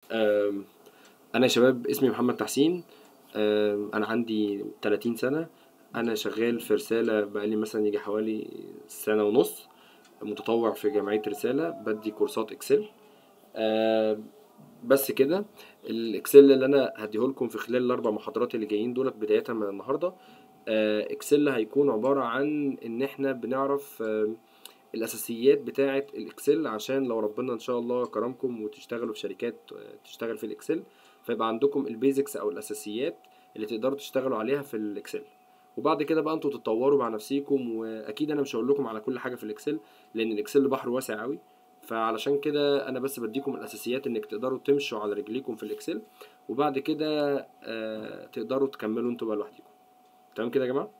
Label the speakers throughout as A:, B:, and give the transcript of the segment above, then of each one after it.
A: آم، انا يا شباب اسمي محمد تحسين آم، انا عندي 30 سنة انا شغال في رسالة بقالي مثلا يجي حوالي سنة ونص متطوع في جمعية رسالة بدي كورسات اكسل آم، بس كده الاكسل اللي انا هديهولكم في خلال الاربع محاضرات اللي جايين دولت بداية من النهاردة آه، اكسل هيكون عبارة عن ان احنا بنعرف آم، الاساسيات بتاعه الاكسل عشان لو ربنا ان شاء الله كرمكم وتشتغلوا في شركات آه، تشتغل في الاكسل فيبقى عندكم البيزكس او الاساسيات اللي تقدروا تشتغلوا عليها في الاكسل وبعد كده بقى انتوا تتطوروا مع نفسيكم واكيد انا مش هقول لكم على كل حاجه في الاكسل لان الاكسل بحر واسع قوي فعلشان كده انا بس بديكم الاساسيات انك تقدروا تمشوا على رجليكم في الاكسل وبعد كده آه تقدروا تكملوا انتوا بقى لوحدكم تمام كده يا جماعه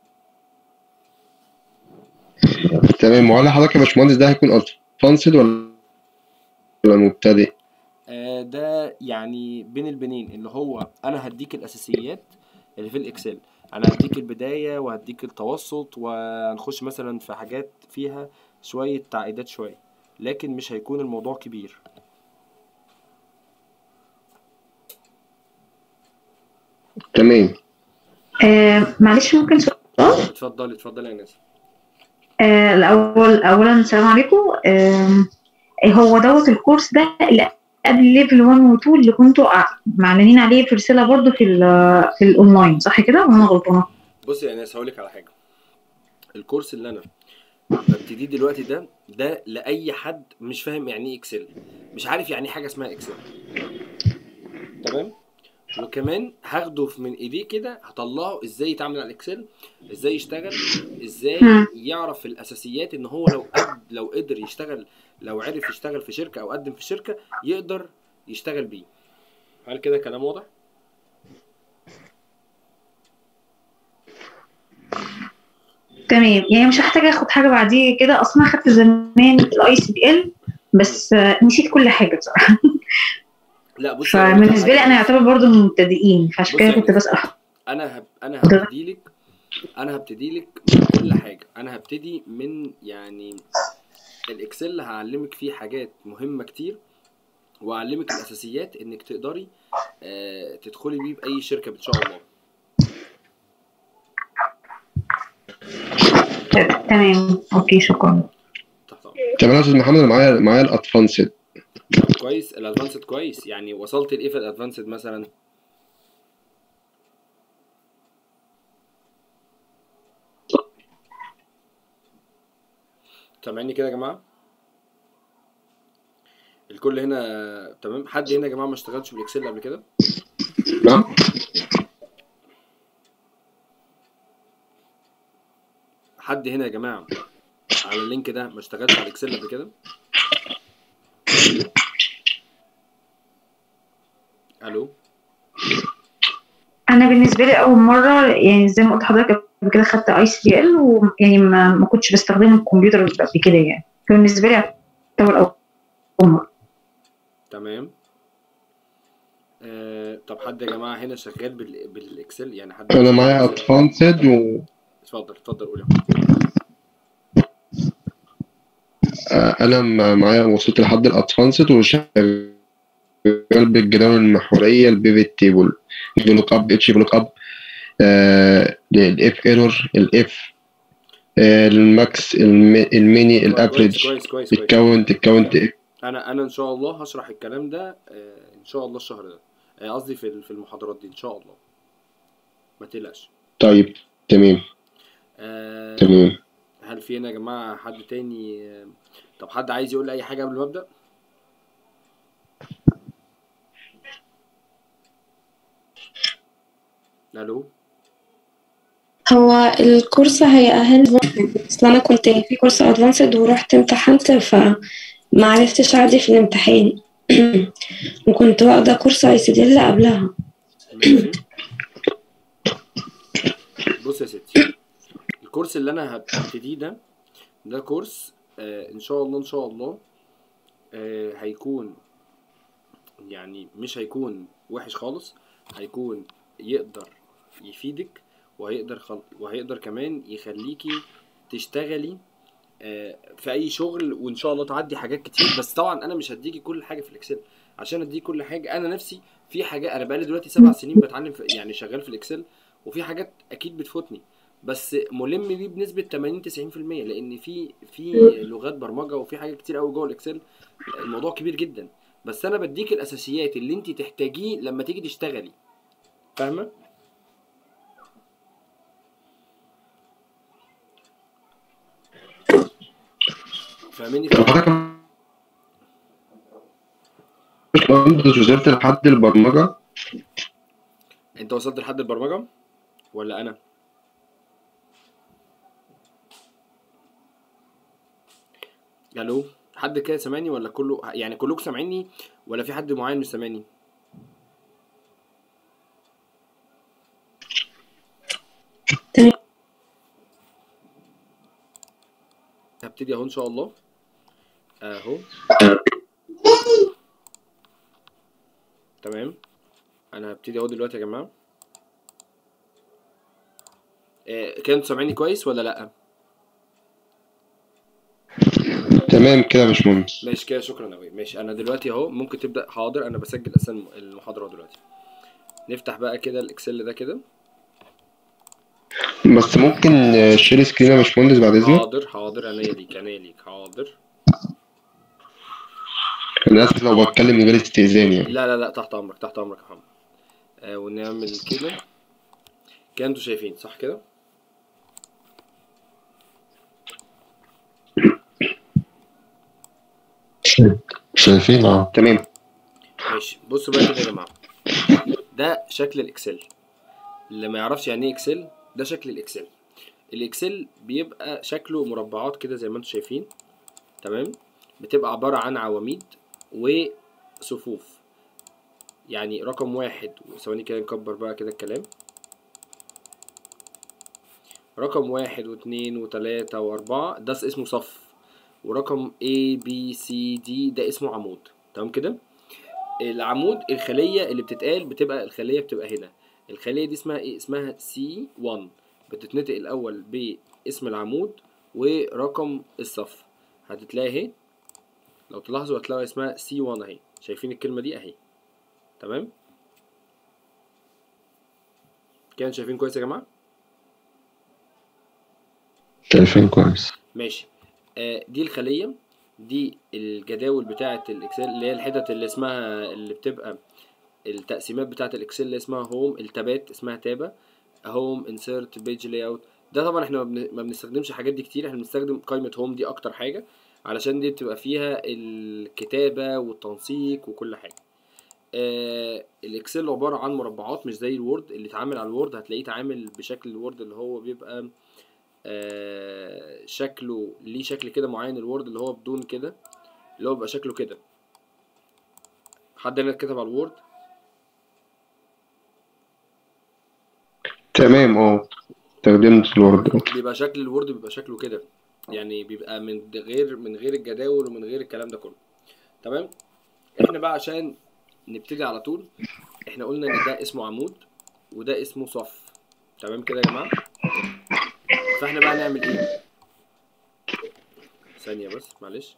B: تمام وهل حضرتك يا باشمهندس ده هيكون ادفانسد ولا ولا مبتدئ؟
A: آه، ده يعني بين البنين اللي هو انا هديك الاساسيات اللي في الاكسل انا هديك البدايه وهديك التوسط وهنخش مثلا في حاجات فيها شويه تعقيدات شويه لكن مش هيكون الموضوع كبير
B: تمام
C: آه معلش ممكن سؤال
A: اتفضلي اتفضلي يا ناس
C: آه الأول أولا السلام عليكم آه هو دوت الكورس ده اللي قبل ليفل 1 و 2 اللي كنتوا ع- معلنين عليه في رسالة برضو في ال- في الأونلاين صح كده وأنا غلطانة؟
A: بصي يا ناس هقولك على حاجه الكورس اللي انا ببتديه دلوقتي ده ده لاي حد مش فاهم يعني ايه اكسل مش عارف يعني ايه حاجه اسمها اكسل تمام وكمان هاخده في- من ايديه كده هطلعه ازاي يتعامل على الاكسل ازاي يشتغل ازاي
C: مم.
A: يعرف الاساسيات ان هو لو قد لو قدر يشتغل لو عرف يشتغل في شركه او قدم في شركه يقدر يشتغل بيه هل كده كلام واضح
C: تمام يعني مش هحتاج اخد حاجة بعديه كده أصلا أخدت زمان الاي سي بي ال بس آه نسيت كل حاجة بصراحة
A: لا بصي هقولك على
C: فبالنسبة لي
A: حاجة.
C: أنا يعتبر برضو من المبتدئين فعشان
A: بصي
C: كده
A: يا
C: كنت
A: ناس.
C: بسأل
A: انا هب... انا هبتدي لك انا هبتدي لك من كل حاجه انا هبتدي من يعني الاكسل هعلمك فيه حاجات مهمه كتير واعلمك الاساسيات انك تقدري آه تدخلي بيه باي شركه ان شاء الله
C: تمام أوكي شكرا
A: تحت أمرك.
B: تمام يا استاذ محمد انا معايا معايا الادفانسد
A: كويس الادفانسد كويس يعني وصلت لايه في الادفانسد مثلا سامعني كده يا جماعه الكل هنا تمام حد هنا يا جماعه ما اشتغلش بالاكسل قبل كده
B: نعم
A: حد هنا يا جماعه على اللينك ده ما اشتغلش على الاكسل قبل كده الو
C: انا بالنسبه لي اول مره يعني زي ما قلت لحضرتك قبل كده خدت اي سي بي ال ويعني ما, ما كنتش بستخدم الكمبيوتر قبل كده يعني فبالنسبه لي يعتبر اول مره
A: تمام آه طب حد يا جماعه هنا شغال بال... بالاكسل يعني حد
B: انا معايا ادفانسد و
A: اتفضل اتفضل قول يا
B: آه، انا م- معايا وصلت لحد الادفانسد وشغال بالجداول المحوريه البيفت تيبل لوك اب اتش لوك اب الاف ايرور الاف الماكس الم- الميني
A: كويس
B: الافريج
A: كويس كويس كويس
B: الكاونت الكاونت
A: انا انا ان شاء الله هشرح الكلام ده آه ان شاء الله الشهر ده آه، قصدي في ال- في المحاضرات دي ان شاء الله ما تقلقش
B: طيب تمام
A: آه
B: تمام
A: هل في هنا يا جماعه حد تاني آه، طب حد عايز يقول لي اي حاجه قبل ما ابدا الو
D: هو الكورس هيأهل اصل انا كنت في كورس ادفانسد ورحت امتحنت فما عرفتش اعدي في الامتحان وكنت واخده كورس اي سي دي اللي قبلها
A: ماشي بص يا ستي الكورس اللي انا هبتديه ده ده كورس آه ان شاء الله ان شاء الله آه هيكون يعني مش هيكون وحش خالص هيكون يقدر يفيدك وهيقدر خل... وهيقدر كمان يخليكي تشتغلي آه، في اي شغل وان شاء الله تعدي حاجات كتير بس طبعا انا مش هديكي كل حاجه في الاكسل عشان اديك كل حاجه انا نفسي في حاجات انا بقالي دلوقتي سبع سنين بتعلم في يعني شغال في الاكسل وفي حاجات اكيد بتفوتني بس ملم بيه بنسبه 80 90% لان في في لغات برمجه وفي حاجات كتير قوي جوه الاكسل الموضوع كبير جدا بس انا بديك الاساسيات اللي انت تحتاجيه لما تيجي تشتغلي فاهمه فاهميني
B: طب حضرتك باشمهندس وصلت لحد البرمجة
A: انت وصلت لحد البرمجه ولا انا الو حد كده سامعني ولا كله يعني كلكم سامعيني ولا في حد معين مش سامعني
D: تمام.
A: هبتدي اهو ان شاء الله اهو تمام انا هبتدي اهو دلوقتي يا جماعه آه، كده انتوا سامعيني كويس ولا لا
B: تمام كده يا باشمهندس
A: ماشي كده شكرا قوي ماشي انا دلوقتي اهو ممكن تبدا حاضر انا بسجل اساسا المحاضره دلوقتي نفتح بقى كده الاكسل ده كده
B: بس ممكن شير سكرين يا باشمهندس بعد إذنك
A: حاضر حاضر عينيا ليك عينيا ليك حاضر
B: أنا آسف لو بتكلم من غير استئذان يعني
A: لا لا لا تحت امرك تحت امرك يا محمد آه ونعمل كده كده انتوا شايفين صح كده
B: شايفين اه تمام
A: ماشي بصوا بقى كده يا جماعه ده شكل الاكسل اللي ما يعرفش يعني ايه اكسل ده شكل الاكسل الاكسل بيبقى شكله مربعات كده زي ما انتم شايفين تمام بتبقى عباره عن عواميد وصفوف يعني رقم واحد ثواني كده نكبر بقى كده الكلام رقم واحد واتنين وتلاتة وأربعة ده اسمه صف ورقم A B C D ده اسمه عمود تمام كده العمود الخلية اللي بتتقال بتبقى الخلية بتبقى هنا الخلية دي اسمها ايه اسمها C1 بتتنطق الأول باسم العمود ورقم الصف هتتلاقي اهي لو تلاحظوا هتلاقوا اسمها C1 اهي شايفين الكلمة دي اهي تمام كده شايفين كويس يا جماعة
B: شايفين كويس
A: ماشي آه دي الخلية دي الجداول بتاعة الإكسل اللي هي الحتت اللي اسمها اللي بتبقى التقسيمات بتاعة الإكسل اللي اسمها هوم التابات اسمها تابة هوم انسيرت بيج لاي اوت ده طبعا احنا ما بن- ما بنستخدمش الحاجات دي كتير احنا بنستخدم قائمة هوم دي أكتر حاجة علشان دي بتبقى فيها الكتابة والتنسيق وكل حاجة آه الإكسل عبارة عن مربعات مش زي الوورد اللي اتعامل على الوورد هتلاقيه اتعامل بشكل الوورد اللي هو بيبقى آه، شكله ليه شكل كده معين الوورد اللي هو بدون كده اللي هو بيبقى شكله كده حد هنا كتب على الوورد
B: تمام اه استخدمت الوورد
A: بيبقى شكل الوورد بيبقى شكله كده يعني بيبقى من غير من غير الجداول ومن غير الكلام ده كله تمام احنا بقى عشان نبتدي على طول احنا قلنا ان ده اسمه عمود وده اسمه صف تمام كده يا جماعه فاحنا بقى نعمل ايه ثانيه بس معلش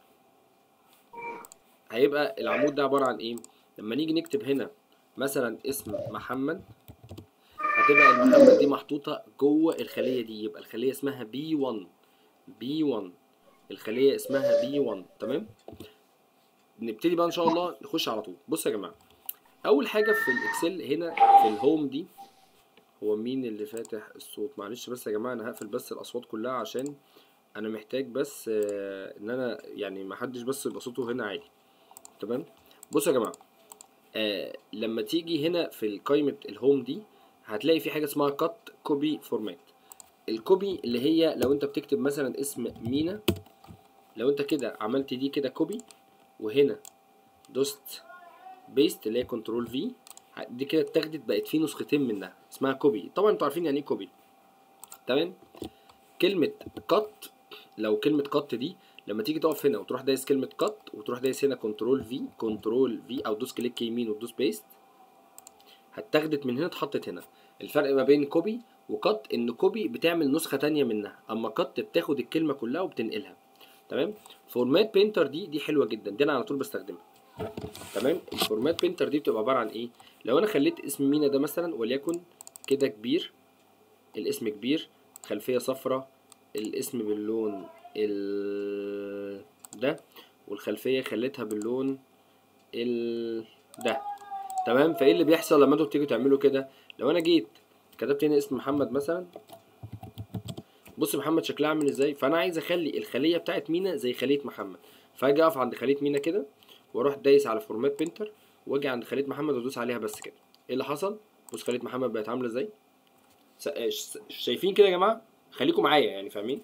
A: هيبقى العمود ده عباره عن ايه لما نيجي نكتب هنا مثلا اسم محمد هتبقى المحمد دي محطوطة جوه الخلية دي يبقى الخلية اسمها بي 1 بي 1 الخلية اسمها بي 1 تمام نبتدي بقى ان شاء الله نخش على طول بصوا يا جماعة اول حاجة في الاكسل هنا في الهوم دي هو مين اللي فاتح الصوت معلش بس يا جماعة انا هقفل بس الاصوات كلها عشان انا محتاج بس آه، ان انا يعني محدش بس يبقى صوته هنا عالي تمام بصوا يا جماعة آه لما تيجي هنا في قائمة الهوم دي هتلاقي في حاجة اسمها كات كوبي فورمات الكوبي اللي هي لو انت بتكتب مثلا اسم مينا لو انت كده عملت دي كده كوبي وهنا دوست بيست اللي هي كنترول في دي كده اتاخدت بقت في نسختين منها اسمها كوبي طبعا انتوا عارفين يعني ايه كوبي تمام كلمة كات لو كلمة كات دي لما تيجي تقف هنا وتروح دايس كلمة كات وتروح دايس هنا كنترول في كنترول في او دوس كليك يمين وتدوس بيست هتاخدت من هنا اتحطت هنا الفرق ما بين كوبي وكات ان كوبي بتعمل نسخة تانية منها اما كات بتاخد الكلمة كلها وبتنقلها تمام فورمات بينتر دي دي حلوة جدا دي انا على طول بستخدمها تمام الفورمات بينتر دي بتبقى عباره عن ايه لو انا خليت اسم مينا ده مثلا وليكن كده كبير الاسم كبير خلفيه صفراء الاسم باللون ال ده والخلفيه خليتها باللون ال ده تمام فايه اللي بيحصل لما انتوا بتيجوا تعملوا كده لو انا جيت كتبت هنا اسم محمد مثلا بص محمد شكلها عامل ازاي فانا عايز اخلي الخليه بتاعت مينا زي خليه محمد فاجي اقف عند خليه مينا كده واروح دايس على فورمات بينتر واجي عند خليه محمد وادوس عليها بس كده ايه اللي حصل بص خليه محمد بقت عامله ازاي س- ش- شايفين كده يا جماعه خليكم معايا يعني فاهمين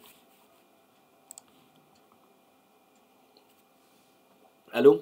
A: الو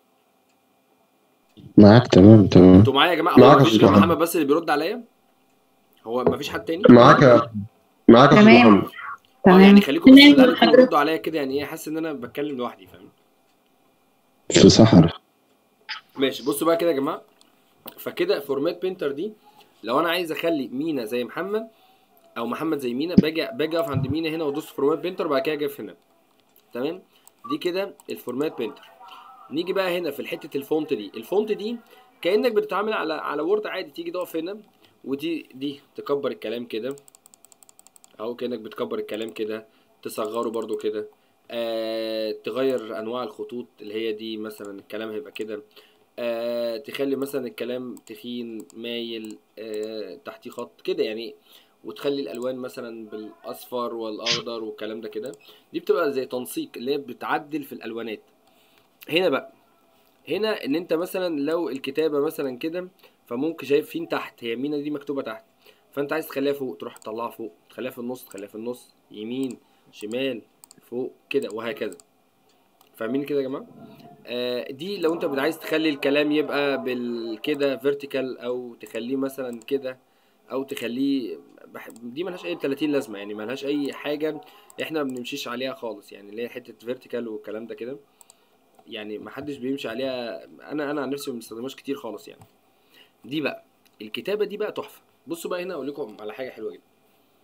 B: معاك تمام تمام
A: انتوا معايا يا جماعه
B: معاك
A: هو
B: يا
A: مفيش
B: أستاذ
A: غير
B: محمد.
A: محمد بس اللي بيرد عليا هو مفيش حد تاني
B: معاك يا معاك يا أستاذ
C: تمام.
B: محمد
A: اه يعني
C: تمام
A: خليكم بس
D: تمام
A: بالله عليكم
D: حضرتك.
A: ردوا عليا كده يعني ايه حاسس ان انا بتكلم لوحدي فاهم
B: في صحراء
A: ماشي بصوا بقى كده يا جماعه فكده فورمات بينتر دي لو انا عايز اخلي مينا زي محمد او محمد زي مينا باجي باجي اقف عند مينا هنا وادوس فورمات بينتر وبعد كده اجي أقف هنا تمام دي كده الفورمات بينتر نيجي بقى هنا في حته الفونت دي الفونت دي كانك بتتعامل على على وورد عادي تيجي تقف هنا ودي دي تكبر الكلام كده اهو كانك بتكبر الكلام كده تصغره برضو كده آه تغير انواع الخطوط اللي هي دي مثلا الكلام هيبقى كده آه تخلي مثلا الكلام تخين مايل آه تحتيه خط كده يعني وتخلي الالوان مثلا بالاصفر والاخضر والكلام ده كده دي بتبقى زي تنسيق اللي هي بتعدل في الالوانات هنا بقى هنا ان انت مثلا لو الكتابه مثلا كده فممكن شايفين تحت هي مينا دي مكتوبه تحت فانت عايز تخليها فوق تروح تطلعها فوق تخليها في النص تخليها في النص يمين شمال فوق كده وهكذا فاهمين كده يا جماعه آه دي لو انت عايز تخلي الكلام يبقى بالكده فيرتيكال او تخليه مثلا كده او تخليه بح... دي ملهاش اي 30 لازمه يعني ملهاش اي حاجه احنا ما بنمشيش عليها خالص يعني اللي هي حته فيرتيكال والكلام ده كده يعني محدش بيمشي عليها انا انا عن نفسي ما بستخدمهاش كتير خالص يعني دي بقى الكتابه دي بقى تحفه بصوا بقى هنا اقول لكم على حاجه حلوه جدا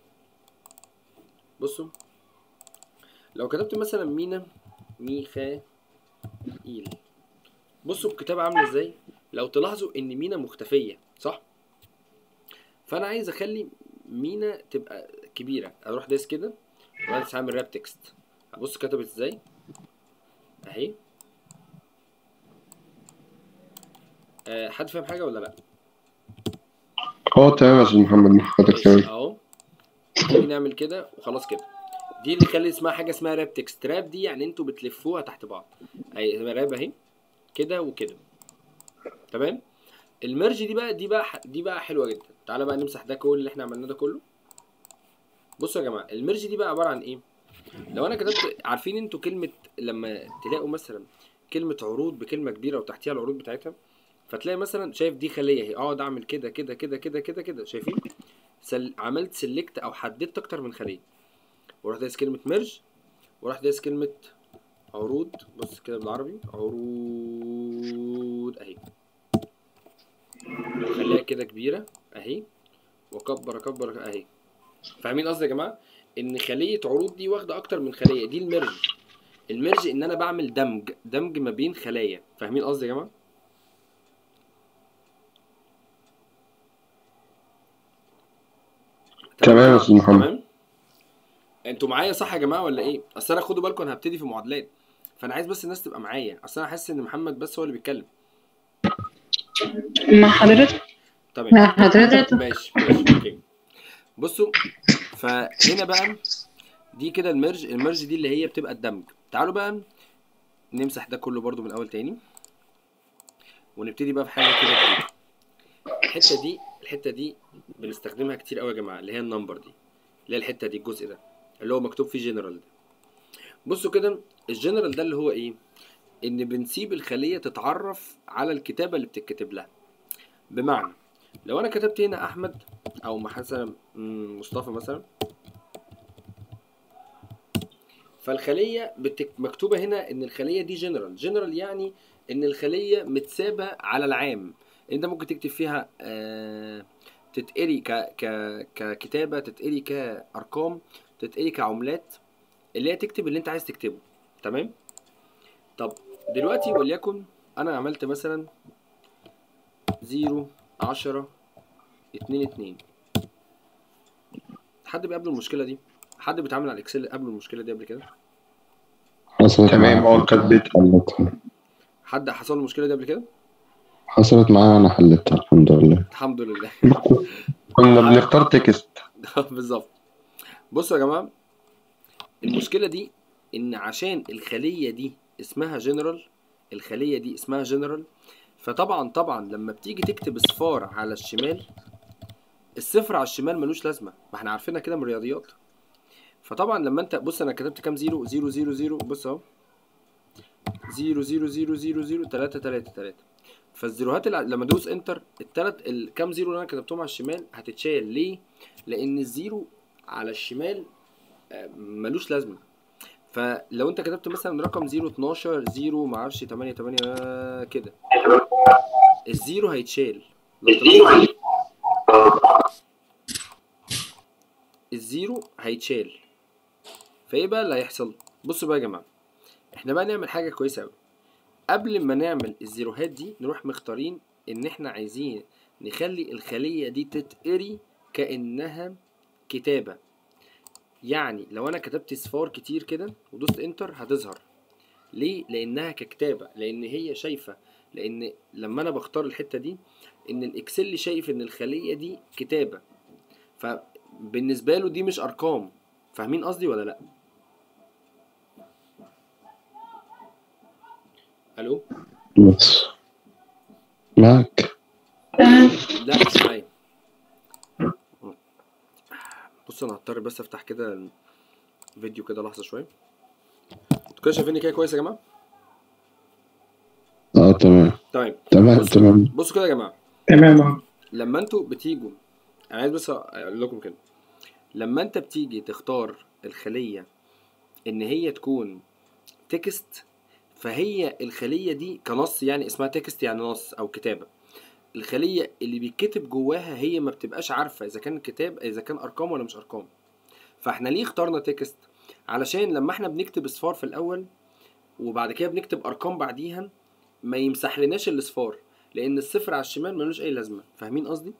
A: بصوا لو كتبت مثلا مينا ميخائيل بصوا الكتابه عامله ازاي لو تلاحظوا ان مينا مختفيه صح فانا عايز اخلي مينا تبقى كبيره اروح دايس كده وعايز اعمل راب تكست ابص كتبت ازاي اهي أه حد فاهم حاجه ولا لا
B: اه تمام يا أستاذ محمد مع حضرتك
A: بص
B: تمام
A: اهو نيجي نعمل كده وخلاص كده دي اللي خلي اسمها حاجه اسمها راب تكست راب دي يعني انتوا بتلفوها تحت بعض اهي راب اهي كده وكده تمام المرج دي بقى دي بقى دي بقى حلوه جدا تعالى بقى نمسح ده كل اللي احنا عملناه ده كله بصوا يا جماعه المرج دي بقى عباره عن ايه لو انا كتبت عارفين انتوا كلمه لما تلاقوا مثلا كلمه عروض بكلمه كبيره وتحتيها العروض بتاعتها فتلاقي مثلا شايف دي خليه اهي اقعد اعمل كده كده كده كده كده كده شايفين سل... عملت سيلكت او حددت اكتر من خليه واروح دايس كلمه ميرج واروح دايس كلمه عروض بص كده بالعربي عروض اهي واخليها كده كبيره اهي واكبر اكبر اهي فاهمين قصدي يا جماعه ان خليه عروض دي واخده اكتر من خليه دي الميرج الميرج ان انا بعمل دمج دمج ما بين خلايا فاهمين قصدي يا جماعه
B: تمام يا أستاذ محمد
A: تمام انتوا معايا صح يا جماعه ولا ايه اصل انا خدوا بالكم انا هبتدي في معادلات فانا عايز بس الناس تبقى معايا اصل انا حاسس ان محمد بس هو اللي بيتكلم
D: مع حضرتك
A: تمام
C: لا حضرتك
A: ماشي ماشي اوكي بصوا فهنا بقى دي كده الميرج الميرج دي اللي هي بتبقى الدمج تعالوا بقى نمسح ده كله برضو من الاول تاني ونبتدي بقى في حاجه كده جديده الحته دي الحته دي بنستخدمها كتير قوي يا جماعه اللي هي النمبر دي اللي هي الحته دي الجزء ده اللي هو مكتوب فيه جنرال ده بصوا كده الجنرال ده اللي هو ايه ان بنسيب الخليه تتعرف على الكتابه اللي بتتكتب لها بمعنى لو انا كتبت هنا احمد او مثلا مم، مصطفى مثلا فالخليه بتك... مكتوبه هنا ان الخليه دي جنرال جنرال يعني ان الخليه متسابه على العام انت ممكن تكتب فيها آه تتقري ك... ك... ككتابه تتقري كارقام تتقري كعملات اللي هي تكتب اللي انت عايز تكتبه تمام طب دلوقتي وليكن انا عملت مثلا زيرو عشرة اتنين اتنين حد بيقابله المشكلة دي حد بيتعامل على الاكسل قبله المشكلة دي قبل كده
B: حصلت
E: تمام
B: معايا
E: اه كانت
B: حلتها
A: حد حصل له المشكلة دي قبل كده
B: حصلت معايا وانا حلتها الحمد لله
A: الحمد لله
E: كنا بنختار تكست
A: بالظبط بصوا يا جماعه المشكله دي ان عشان الخليه دي اسمها جنرال الخليه دي اسمها جنرال فطبعا طبعا لما بتيجي تكتب اصفار على الشمال الصفر على الشمال ملوش لازمه ما احنا عارفينها كده من الرياضيات فطبعا لما انت بص انا كتبت كام زيرو زيرو زيرو زيرو بص اهو زيرو زيرو زيرو زيرو زيرو تلاتة تلاتة تلاتة فالزيروهات اللي لما ادوس انتر التلات الكام زيرو اللي انا كتبتهم على الشمال هتتشال ليه؟ لان الزيرو على الشمال آه، ملوش لازمه فلو انت كتبت مثلا رقم 0 12 0 معرفش 8 8 آه، كده الزيرو هيتشال لو تلاحظ الزيرو هيتشال فايه بقى اللي هيحصل بصوا بقى يا جماعه احنا بقى نعمل حاجه كويسه قوي قبل ما نعمل الزيروهات دي نروح مختارين ان احنا عايزين نخلي الخليه دي تتقري كانها كتابه يعني لو انا كتبت صفار كتير كده ودوست انتر هتظهر ليه لانها ككتابه لان هي شايفه لان لما انا بختار الحته دي ان الاكسل شايف ان الخليه دي كتابه فبالنسبه له دي مش ارقام فاهمين قصدي ولا لا الو
B: بس معك
A: لا مش معايا بص انا هضطر بس افتح كده الفيديو كده لحظه شويه انتوا كده شايفيني كده كويس يا جماعه
B: اه تمام
A: تمام
B: تمام
A: بصوا
B: تمام
A: بصوا كده يا جماعه
E: تمام اه
A: لما انتوا بتيجوا انا عايز بس اقول لكم كده لما انت بتيجي تختار الخليه ان هي تكون تكست فهي الخليه دي كنص يعني اسمها تكست يعني نص او كتابه الخليه اللي بيتكتب جواها هي ما بتبقاش عارفه اذا كان كتاب اذا كان ارقام ولا مش ارقام فاحنا ليه اخترنا تكست علشان لما احنا بنكتب اصفار في الاول وبعد كده بنكتب ارقام بعديها ما يمسح لناش الاصفار لان الصفر على الشمال ملوش اي لازمه فاهمين قصدي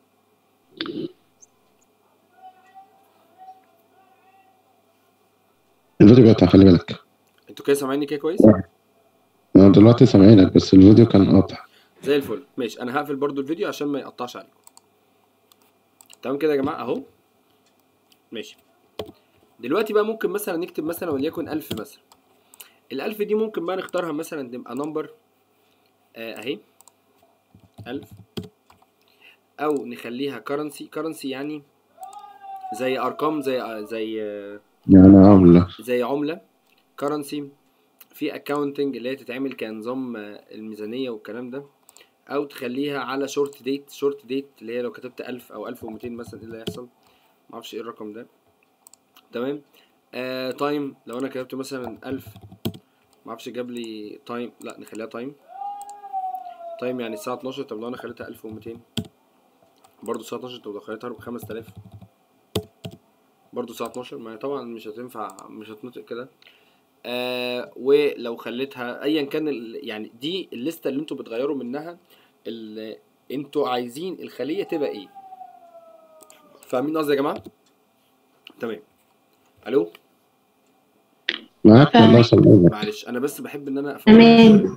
B: الفيديو قطع خلي بالك
A: انتوا كده سامعيني كده كويس
B: انا دلوقتي سامعينك بس الفيديو كان قاطع
A: زي الفل ماشي انا هقفل برضو الفيديو عشان ما يقطعش عليكم تمام كده يا جماعه اهو ماشي دلوقتي بقى ممكن مثلا نكتب مثلا وليكن ألف مثلا الألف دي ممكن بقى نختارها مثلا تبقى نمبر آه اهي ألف أو نخليها كرنسي كرنسي يعني زي أرقام زي زي آه
B: يعني عاملة
A: زي عملة كرنسي في اكاونتنج اللي هي تتعمل كنظام آه، الميزانية والكلام ده او تخليها على شورت ديت شورت ديت اللي هي لو كتبت 1000 او 1200 مثلا ايه اللي هيحصل معرفش ايه الرقم ده تمام آه تايم لو انا كتبت مثلا 1000 معرفش جاب لي تايم لا نخليها تايم تايم يعني الساعة 12 طب لو انا خليتها 1200 برضه الساعة 12 طب لو خليتها 5000 برضه الساعة 12 ما هي طبعا مش هتنفع مش هتنطق كده آه ولو خليتها ايا كان ال- يعني دي الليسته اللي انتوا بتغيروا منها اللي انتوا عايزين الخليه تبقى ايه فاهمين قصدي يا جماعه تمام الو
B: معاك والله سامعينك
A: معلش انا بس بحب ان انا افهم
D: تمام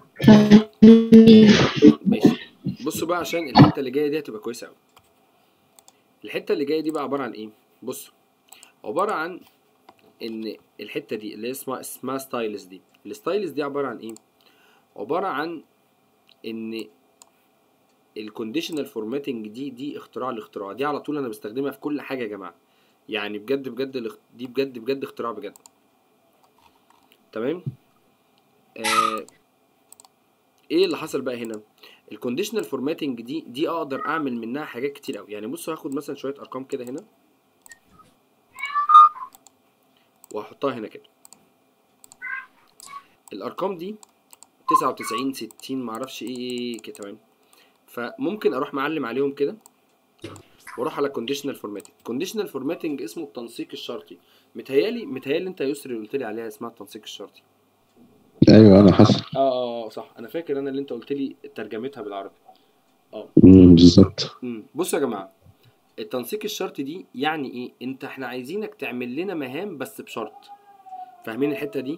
A: ماشي بصوا بقى عشان الحته اللي جايه دي هتبقى كويسه قوي الحته اللي جايه دي بقى عباره عن ايه بصوا عباره عن ان الحته دي اللي اسمها اسمها ستايلز دي الستايلز دي عباره عن ايه عباره عن ان الكونديشنال فورماتنج دي دي اختراع الاختراع دي على طول انا بستخدمها في كل حاجه يا جماعه يعني بجد بجد الاخ- دي بجد بجد اختراع بجد تمام آه ايه اللي حصل بقى هنا الكونديشنال فورماتنج دي دي اقدر اعمل منها حاجات كتير قوي يعني بصوا هاخد مثلا شويه ارقام كده هنا وهحطها هنا كده الارقام دي 99 60 معرفش ايه ايه كده تمام فممكن اروح معلم عليهم كده واروح على كونديشنال فورماتنج كونديشنال فورماتنج اسمه التنسيق الشرطي متهيالي متهيالي انت يا يسري قلت لي عليها اسمها التنسيق الشرطي
E: ايوه انا حسن
A: اه اه آه، صح انا فاكر انا اللي انت قلت لي ترجمتها بالعربي
E: مم، بالظبط
A: امم بصوا يا جماعه التنسيق الشرطي دي يعني ايه انت احنا عايزينك تعمل لنا مهام بس بشرط فاهمين الحته دي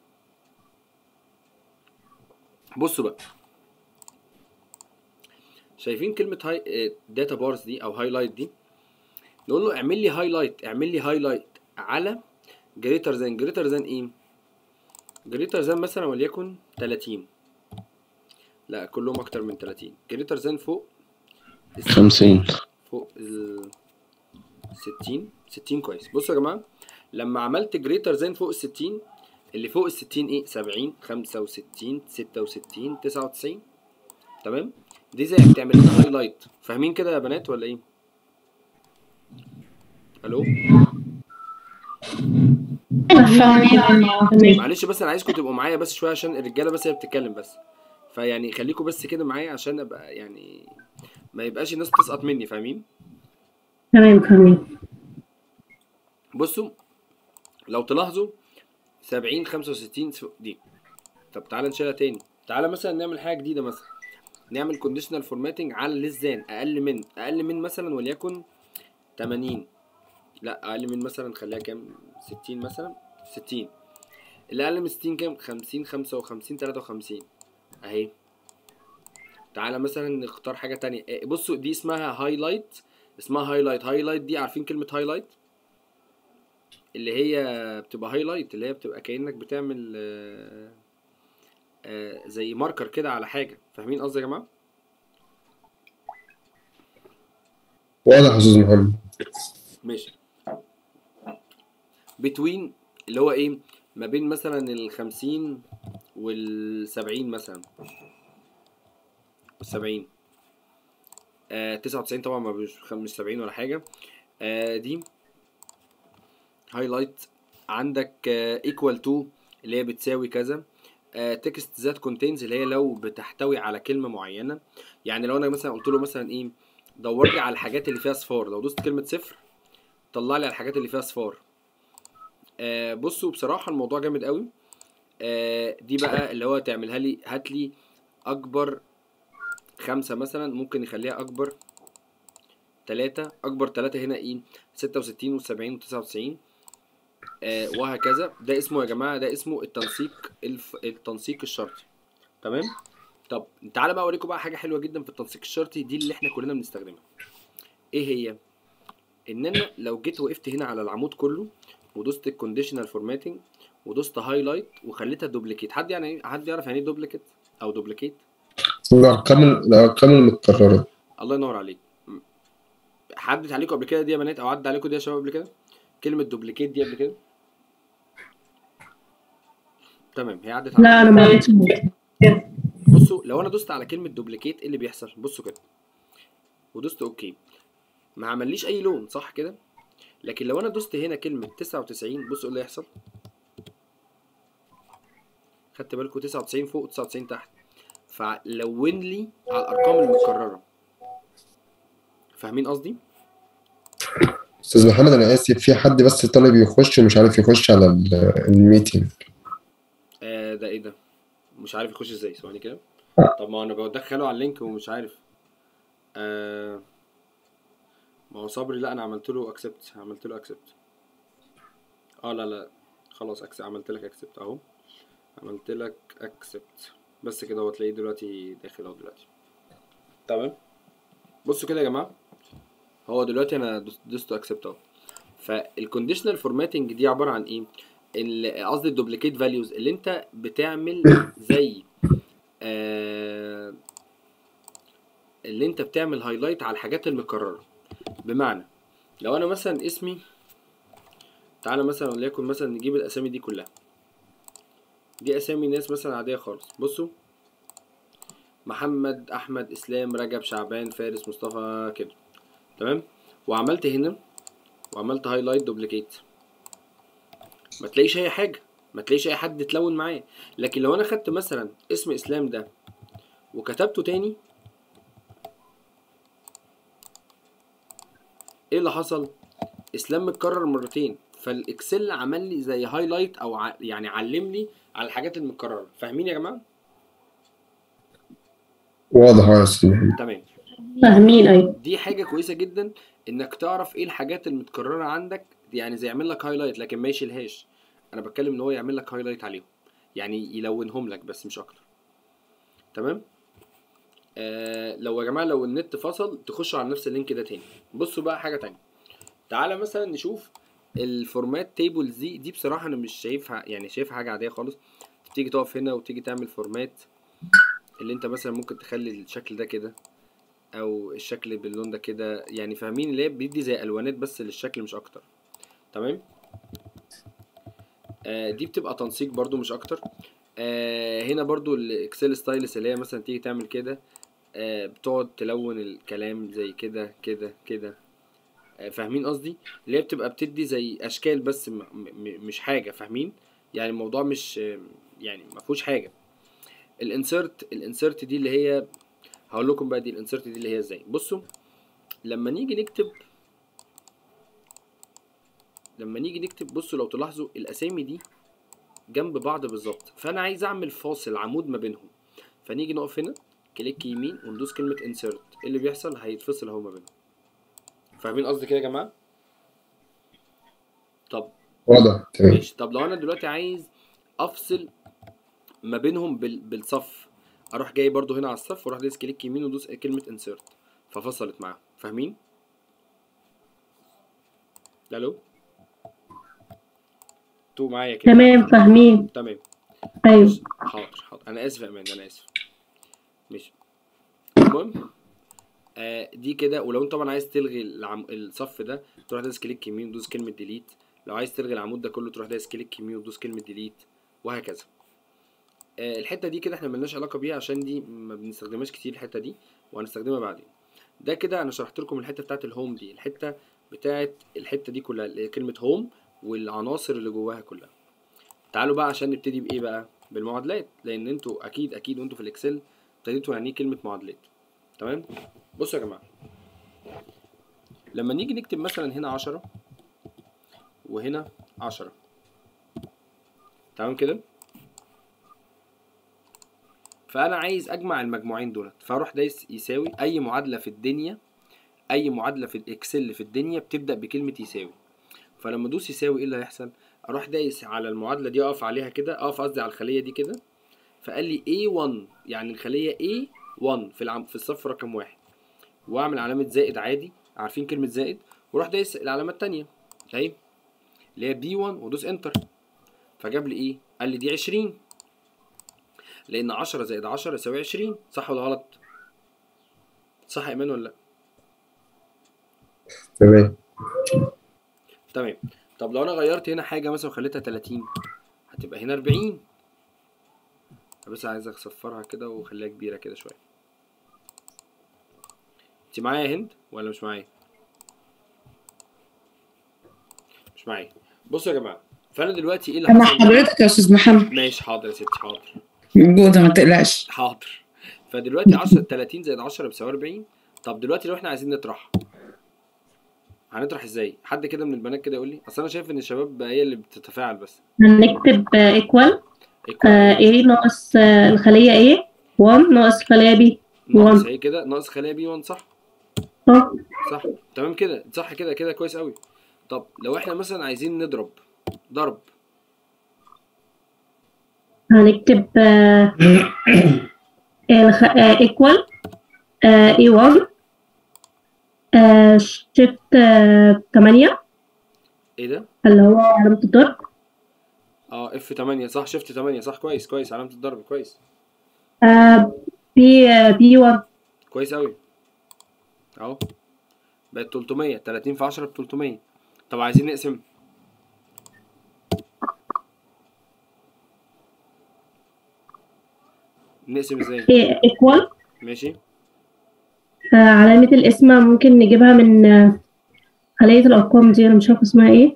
A: بصوا بقى شايفين كلمه هاي داتا بارز دي او هايلايت دي نقول له اعمل لي هايلايت اعمل لي هايلايت على جريتر ذان جريتر ذان ايه جريتر ذان مثلا وليكن 30 لا كلهم اكتر من 30 جريتر ذان فوق ال
E: خمسين
A: فوق ال 60 60 كويس بصوا يا جماعه لما عملت جريتر ذان فوق ال 60 اللي فوق ال 60 ايه 70 65 66 99 تمام دي زي بتعمل لنا هايلايت فاهمين كده يا بنات ولا ايه الو
D: فاهمين
A: معلش بس انا عايزكم تبقوا معايا بس شويه عشان الرجاله بس هي بتتكلم بس فيعني خليكم بس كده معايا عشان ابقى يعني ما يبقاش الناس تسقط مني فاهمين
F: تمام فاهمين
A: بصوا لو تلاحظوا 70 65 س- دي طب تعالى نشيلها تاني تعالى مثلا نعمل حاجه جديده مثلا نعمل كونديشنال فورماتنج على اللسان اقل من اقل من مثلا وليكن 80 لا اقل من مثلا خليها كام 60 مثلا 60 اللي اقل من 60 كام 50 55 53 اهي تعالى مثلا نختار حاجه تانية إيه، بصوا دي اسمها هايلايت اسمها هايلايت هايلايت دي عارفين كلمه هايلايت اللي هي بتبقى هايلايت اللي هي بتبقى كأنك بتعمل آه، آه، زي ماركر كده على حاجة فاهمين قصدي يا جماعة؟
B: واضح يا استاذ محمد
A: ماشي بتوين اللي هو ايه ما بين مثلا الخمسين والسبعين مثلا والسبعين آه تسعة وتسعين طبعا ما مش مش سبعين ولا حاجة آه دي هايلايت عندك ايكوال تو اللي هي بتساوي كذا تكست ذات كونتينز اللي هي لو بتحتوي على كلمة معينة يعني لو انا مثلا قلت له مثلا ايه دور لي على الحاجات اللي فيها صفار لو دوست كلمة صفر طلع لي على الحاجات اللي فيها صفار آه بصوا بصراحة الموضوع جامد قوي آه دي بقى اللي هو تعملها لي هات لي اكبر خمسة مثلا ممكن نخليها اكبر تلاتة اكبر تلاتة هنا ايه ستة وستين وسبعين وتسعة وتسعين آه وهكذا ده اسمه يا جماعة ده اسمه التنسيق الف... التنسيق الشرطي تمام طب تعالى بقى اوريكم بقى حاجة حلوة جدا في التنسيق الشرطي دي اللي احنا كلنا بنستخدمها ايه هي ان انا لو جيت وقفت هنا على العمود كله ودوست الكونديشنال فورماتنج ودوست هايلايت وخليتها دوبليكيت حد يعني حد يعرف يعني ايه دوبليكيت او دوبليكيت
B: الارقام الارقام المتكرره
A: الله ينور عليك م- عدت عليكم قبل كده دي يا بنات او عدى عليكم دي يا شباب قبل كده كلمه دوبليكيت دي قبل كده تمام هي عدت
F: لا
A: عليكم
F: انا ما عملتش
A: بصوا لو انا دوست على كلمه دوبليكيت ايه اللي بيحصل بصوا كده ودوست اوكي ما عمليش اي لون صح كده لكن لو انا دوست هنا كلمه 99 بصوا ايه اللي هيحصل خدت بالكم 99 فوق و99 تحت فلون لي على الارقام المكرره فاهمين قصدي
B: استاذ محمد انا اسف في حد بس طالب يخش ومش عارف يخش على ال- الميتنج
A: آه ده ايه ده مش عارف يخش ازاي ثواني كده
B: آه.
A: طب ما انا بدخله على اللينك ومش عارف آه ما هو صبري لا انا عملت له اكسبت عملت له اكسبت اه لا لا خلاص أكسبت عملت لك اكسبت اهو عملت لك اكسبت بس كده هو تلاقيه دلوقتي داخل اهو دلوقتي تمام بصوا كده يا جماعه هو دلوقتي انا دوست- دوست اكسبت اهو فالكونديشنال فورماتنج دي عباره عن ايه ال- قصدي الدوبليكيت فاليوز اللي انت بتعمل زي آه اللي انت بتعمل هايلايت على الحاجات المكرره بمعنى لو انا مثلا اسمي تعالى مثلا وليكن مثلا نجيب الاسامي دي كلها دي اسامي ناس مثلا عاديه خالص بصوا محمد احمد اسلام رجب شعبان فارس مصطفى كده تمام وعملت هنا وعملت هايلايت دوبليكيت ما تلاقيش اي حاجه ما تلاقيش اي حد تلون معاه لكن لو انا خدت مثلا اسم اسلام ده وكتبته تاني ايه اللي حصل اسلام متكرر مرتين فالاكسل عمل لي زي هايلايت او ع... يعني علم لي على الحاجات المتكرره فاهمين يا جماعه
B: واضح يا استاذ محمد
A: تمام
F: فاهمين أيوة
A: دي حاجه كويسه جدا انك تعرف ايه الحاجات المتكرره عندك يعني زي يعمل لك هايلايت لكن ما يشيلهاش انا بتكلم ان هو يعمل لك هايلايت عليهم يعني يلونهم لك بس مش اكتر تمام آه لو يا جماعه لو النت فصل تخشوا على نفس اللينك ده تاني بصوا بقى حاجه تانية تعالى مثلا نشوف الفورمات تيبلز دي دي بصراحه انا مش شايفها يعني شايفها حاجه عاديه خالص تيجي تقف هنا وتيجي تعمل فورمات اللي انت مثلا ممكن تخلي الشكل ده كده او الشكل باللون ده كده يعني فاهمين اللي هي بيدي زي الوانات بس للشكل مش اكتر تمام آه دي بتبقى تنسيق برضو مش اكتر آه هنا برضو الاكسل ستايلس اللي هي مثلا تيجي تعمل كده آه بتقعد تلون الكلام زي كده كده كده آه فاهمين قصدي اللي هي بتبقى بتدي زي اشكال بس م م مش حاجه فاهمين يعني الموضوع مش آه، يعني ما فيهوش حاجه الانسرت الانسرت دي اللي هي هقول لكم بقى دي الانسرت دي اللي هي ازاي بصوا لما نيجي نكتب لما نيجي نكتب بصوا لو تلاحظوا الاسامي دي جنب بعض بالظبط فانا عايز اعمل فاصل عمود ما بينهم فنيجي نقف هنا كليك يمين وندوس كلمه انسرت ايه اللي بيحصل هيتفصل اهو ما بينهم فاهمين قصدي كده يا جماعه طب
B: واضح تمام
A: ماشي طب لو انا دلوقتي عايز افصل ما بينهم بال... بالصف اروح جاي برضو هنا على الصف واروح دايس كليك يمين وادوس كلمه انسرت ففصلت معاهم فاهمين الو تو معايا كده
F: تمام فاهمين
A: تمام
F: أيوة
A: حاضر حاضر انا اسف يا امان انا اسف ماشي المهم آه دي كده ولو انت طبعا عايز تلغي العم... الصف ده تروح دايس كليك يمين وتدوس كلمه ديليت لو عايز تلغي العمود ده كله تروح دايس كليك يمين وتدوس كلمه ديليت وهكذا آه الحته دي كده احنا ملناش علاقه بيها عشان دي ما بنستخدمهاش كتير الحته دي وهنستخدمها بعدين ده كده انا شرحت لكم الحته بتاعت الهوم دي الحته بتاعت الحته دي كلها اللي هي كلمه هوم والعناصر اللي جواها كلها تعالوا بقى عشان نبتدي بايه بقى بالمعادلات لان انتوا اكيد اكيد وانتوا في الاكسل ابتديتوا يعني ايه كلمه معادلات تمام بصوا يا جماعه لما نيجي نكتب مثلا هنا عشرة وهنا عشرة تمام كده فانا عايز اجمع المجموعين دولت فاروح دايس يساوي اي معادله في الدنيا اي معادله في الاكسل في الدنيا بتبدا بكلمه يساوي فلما ادوس يساوي ايه اللي هيحصل اروح دايس على المعادله دي اقف عليها كده اقف قصدي على الخليه دي كده فقال لي A1 يعني الخليه A1 في العم في الصف رقم واحد واعمل علامه زائد عادي عارفين كلمه زائد واروح دايس العلامه التانية اهي اللي هي B1 وادوس انتر فجاب لي ايه قال لي دي 20 لان 10 زائد 10 يساوي 20 صح ولا غلط صح يا ايمان ولا لا
B: تمام
A: تمام طب لو انا غيرت هنا حاجه مثلا وخليتها 30 هتبقى هنا 40 بس عايز اصفرها كده واخليها كبيره كده شويه انت معايا يا هند ولا مش معايا مش معايا بصوا يا جماعه فانا دلوقتي ايه اللي
G: انا
A: حصل
G: حضرتك يا استاذ محمد
A: ماشي حاضر يا ستي حاضر
G: موجودة ما تقلقش
A: حاضر فدلوقتي 10 30 زائد 10 بيساوي 40 طب دلوقتي لو احنا عايزين نطرح هنطرح ازاي حد كده من البنات كده يقول لي اصل انا شايف ان الشباب هي اللي بتتفاعل بس
F: هنكتب ايكوال
A: إيه
F: A ناقص آه، الخلية A 1 ناقص خلية B
A: ناقص
F: 1
A: ايه كده ناقص خلية بي 1 صح
F: صح
A: صح تمام كده صح كده كده كويس قوي طب لو احنا مثلا عايزين نضرب ضرب
F: هنكتب ايكوال A1 شيفت 8
A: ايه ده
F: اللي هو علامة الضرب
A: اه اف 8 صح شفت 8 صح كويس كويس علامة الضرب كويس
F: بي بي 1
A: كويس قوي اهو بقت 300 30 في 10 ب 300 طب عايزين نقسم نقسم ازاي
F: ايكوال
A: ماشي
F: علامة الاسم ممكن نجيبها من آه، خلية الأرقام دي أنا مش عارفة اسمها ايه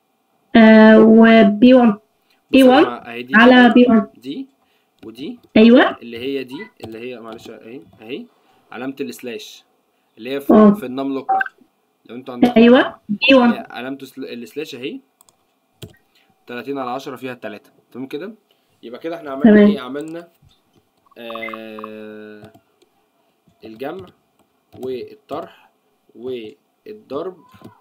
F: وبي 1
A: بص يا
F: A1
A: جماعة، اهي دي
F: على
A: كده،
F: بي 1
A: دي ودي
F: أيوه
A: اللي هي دي اللي هي معلش اهي اهي علامة السلاش اللي هي في,
F: اه.
A: في النملوك لو انتوا عندكم
F: أيوه بي 1
A: علامة السل- السلاش اهي 30 على 10 فيها التلاتة تمام كده يبقى كده احنا عملنا
F: تمام.
A: ايه عملنا آه الجمع والطرح والضرب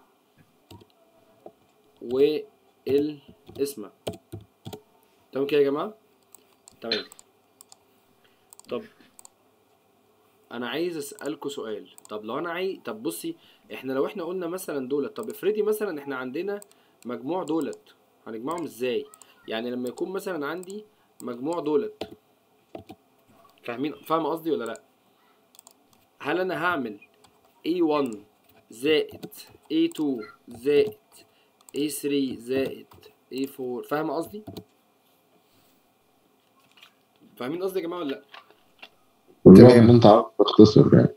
A: والقسمة تمام كده يا جماعة تمام طب انا عايز اسالكوا سؤال طب لو انا عايز طب بصي احنا لو احنا قلنا مثلا دولت طب افرضي مثلا احنا عندنا مجموع دولت هنجمعهم ازاي يعني لما يكون مثلا عندي مجموع دولت فاهمين فاهم قصدي ولا لا هل انا هعمل A1 زائد A2 زائد A3 زائد A4 فاهم قصدي فاهمين قصدي يا جماعه ولا لا
E: والله ان انت عارف تختصر يعني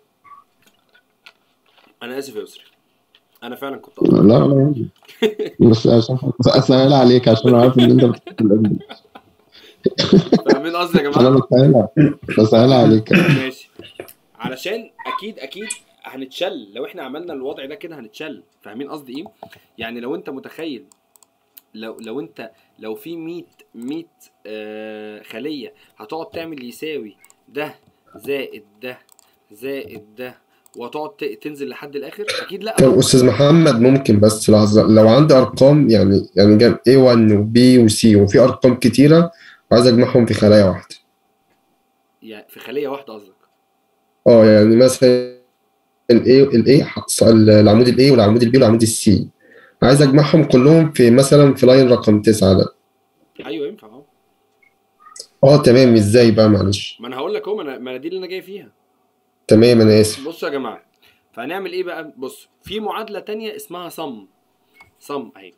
A: انا اسف يا يسري انا فعلا كنت قصدي.
E: لا لا بس عشان اسهل عليك عشان عارف ان انت بتحب الانجليزي
A: فاهمين قصدي يا
E: انا
A: جماعه
E: بسهلها بسهلها عليك
A: ماشي علشان اكيد اكيد هنتشل لو احنا عملنا الوضع ده كده هنتشل فاهمين قصدي ايه يعني لو انت متخيل لو لو انت لو في 100 100 آه خليه هتقعد تعمل يساوي ده زائد ده زائد ده وتقعد ت- تنزل لحد الاخر اكيد لا
B: طب استاذ محمد ممكن بس لحظه لو عندي ارقام يعني يعني جاب A1 و B و C وفي ارقام كتيره وعايز اجمعهم في خلايا واحده
A: يعني في خليه واحده قصدك
B: اه يعني مثلا الاي الاي العمود الاي والعمود البي والعمود السي عايز اجمعهم كلهم في مثلا في لاين رقم تسعة ده
A: ايوه ينفع اه
B: اه تمام ازاي بقى معلش
A: ما انا هقول لك اهو ما انا ما أنا دي اللي انا جاي فيها
B: تمام انا اسف
A: بصوا يا جماعه فهنعمل ايه بقى بص في معادله تانية اسمها صم صم اهي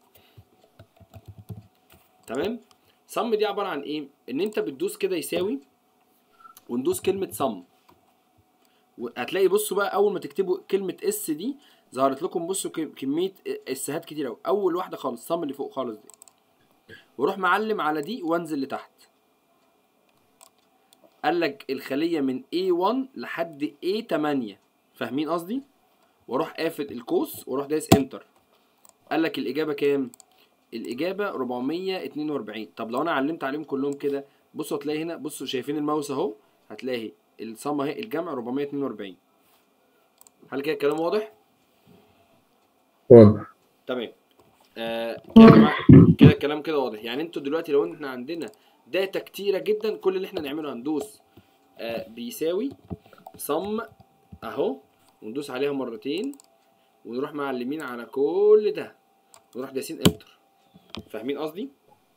A: تمام صم دي عباره عن ايه ان انت بتدوس كده يساوي وندوس كلمه صم هتلاقي بصوا بقى اول ما تكتبوا كلمه اس دي ظهرت لكم بصوا كم- كميه اسهات كتير قوي اول واحده خالص صم اللي فوق خالص دي واروح معلم على دي وانزل لتحت قال لك الخليه من A1 لحد A8 فاهمين قصدي واروح قافل القوس واروح دايس انتر قال لك الاجابه كام الاجابه 442 طب لو انا علمت عليهم كلهم كده بصوا هتلاقي هنا بصوا شايفين الماوس اهو هتلاقي الصم اهي الجمع 442 هل كده الكلام واضح
B: واضح
A: تمام آه كده يا جماعه كده الكلام كده واضح يعني انتوا دلوقتي لو احنا عندنا داتا كتيره جدا كل اللي احنا نعمله هندوس آه بيساوي صم اهو وندوس عليها مرتين ونروح معلمين على كل ده ونروح دايسين انتر فاهمين قصدي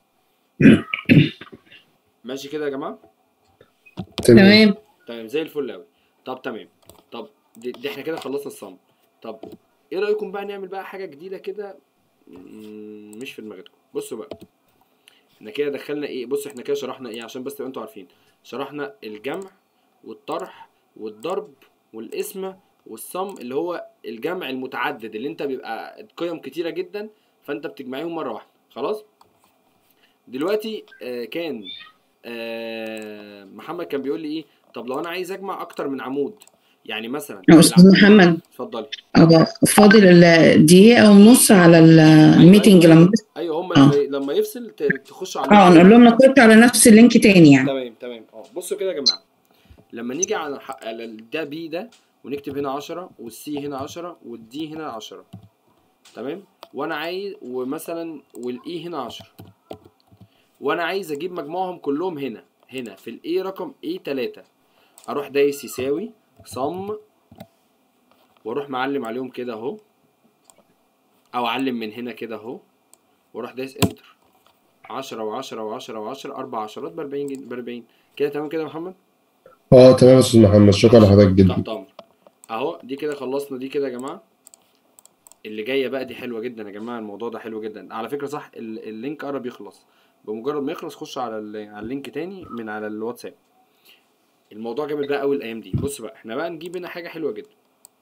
A: ماشي كده يا جماعه
B: تمام
G: تمام
A: تمام زي الفل قوي طب تمام طب دي, دي احنا كده خلصنا الصم طب ايه رايكم بقى نعمل بقى حاجه جديده كده مم، مش في دماغكم بصوا بقى احنا كده دخلنا ايه بص احنا كده شرحنا ايه عشان بس تبقوا انتوا عارفين شرحنا الجمع والطرح والضرب والقسمه والصم اللي هو الجمع المتعدد اللي انت بيبقى قيم كتيره جدا فانت بتجمعيهم مره واحده خلاص دلوقتي آه كان آه محمد كان بيقول لي ايه طب لو انا عايز اجمع اكتر من عمود يعني مثلا
G: يا استاذ محمد
A: اتفضلي
G: أبقى فاضل الدقيقة ونص على ال- الميتنج لما
A: ايوه هم
G: آه.
A: لما, لما يفصل ت- تخشوا على
G: اه نقول لهم نكت على نفس اللينك تاني يعني
A: تمام تمام اه بصوا كده يا جماعه لما نيجي على ح- على ال- ده بي ده ونكتب هنا 10 والسي هنا 10 والدي هنا 10 تمام وانا عايز ومثلا والاي هنا 10 وانا عايز اجيب مجموعهم كلهم هنا هنا في الاي رقم اي 3 اروح دايس يساوي صم واروح معلم عليهم كده اهو او اعلم من هنا كده اهو واروح دايس انتر 10 و10 و10 و10 اربع عشرات ب 40 ب 40 كده تمام كده يا محمد
B: اه تمام يا استاذ محمد شكرا لحضرتك جدا
A: تحت امر اهو دي كده خلصنا دي كده يا جماعه اللي جايه بقى دي حلوه جدا يا جماعه الموضوع ده حلو جدا على فكره صح ال- اللينك قرب يخلص بمجرد ما يخلص خش على ال- على اللينك تاني من على الواتساب الموضوع جامد بقى قوي الايام دي بص بقى احنا بقى نجيب هنا حاجه حلوه جدا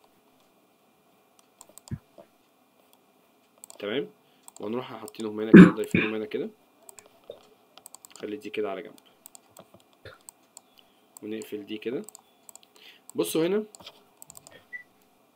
A: تمام ونروح حاطينهم هنا كده ضايفينهم هنا كده خلي دي كده على جنب ونقفل دي كده بصوا هنا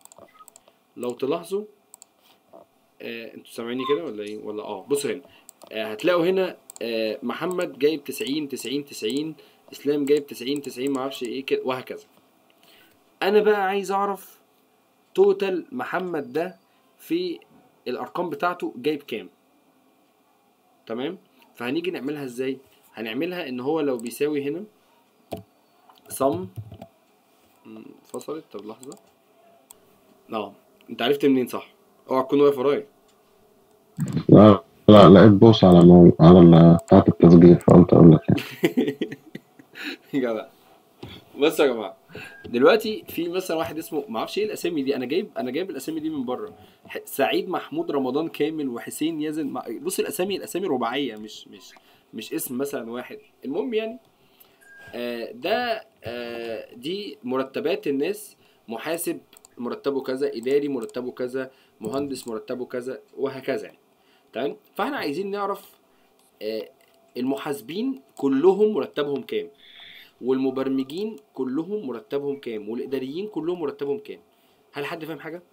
A: لو تلاحظوا آه انتوا سامعيني كده ولا ايه ولا اه بصوا هنا آه، هتلاقوا هنا آه، محمد جايب 90 90 90 اسلام جايب 90 90 معرفش ايه كده وهكذا انا بقى عايز اعرف توتال محمد ده في الارقام بتاعته جايب كام تمام فهنيجي نعملها ازاي هنعملها ان هو لو بيساوي هنا صم فصلت طب لحظه اه انت عرفت منين صح اوعى تكون واقف ورايا
E: لا لا لقيت بوس على مو... على ال- بتاعة التسجيل فقلت اقول لك يعني.
A: جدع بصوا يا جماعه دلوقتي في مثلا واحد اسمه ما اعرفش ايه الاسامي دي انا جايب انا جايب الاسامي دي من بره ح- سعيد محمود رمضان كامل وحسين يزن مع- بص الاسامي الاسامي رباعيه مش مش مش اسم مثلا واحد المهم يعني آه، ده آه، دي مرتبات الناس محاسب مرتبه كذا اداري مرتبه كذا مهندس مرتبه كذا وهكذا يعني تمام فاحنا عايزين نعرف آه، المحاسبين كلهم مرتبهم كام والمبرمجين كلهم مرتبهم كام والاداريين كلهم مرتبهم كام هل حد فاهم حاجه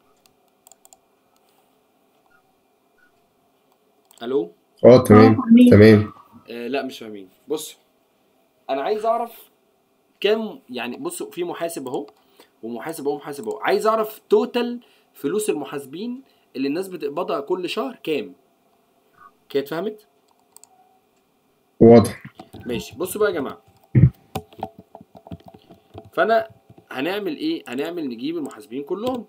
A: الو
B: اه تمام تمام
A: آه لا مش فاهمين بص انا عايز اعرف كام يعني بصوا في محاسب اهو ومحاسب اهو محاسب اهو عايز اعرف توتال فلوس المحاسبين اللي الناس بتقبضها كل شهر كام كده اتفهمت
B: واضح
A: ماشي بصوا بقى يا جماعه فانا هنعمل ايه هنعمل نجيب المحاسبين كلهم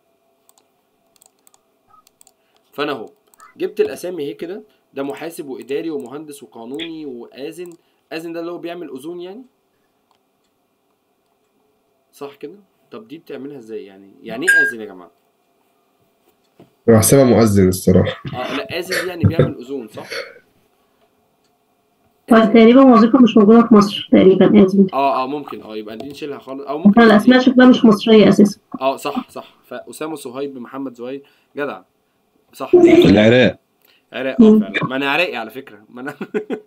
A: فانا اهو جبت الاسامي اهي كده ده محاسب واداري ومهندس وقانوني وآذن آذن ده اللي هو بيعمل اذون يعني صح كده طب دي بتعملها ازاي يعني يعني ايه آذن يا جماعه
B: انا بحسبها مؤذن الصراحه
A: اه لا آذن دي يعني بيعمل اذون صح
F: تقريبا وظيفة مش موجودة في مصر تقريبا آسف
A: اه اه ممكن اه يبقى دي نشيلها خالص او ممكن
F: الأسماء شكلها مش مصرية أساسا
A: اه صح صح فاسامه صهيب محمد زهير جدع صح
H: العراق
A: عراق اه فعلا ما انا عراقي على فكره ما انا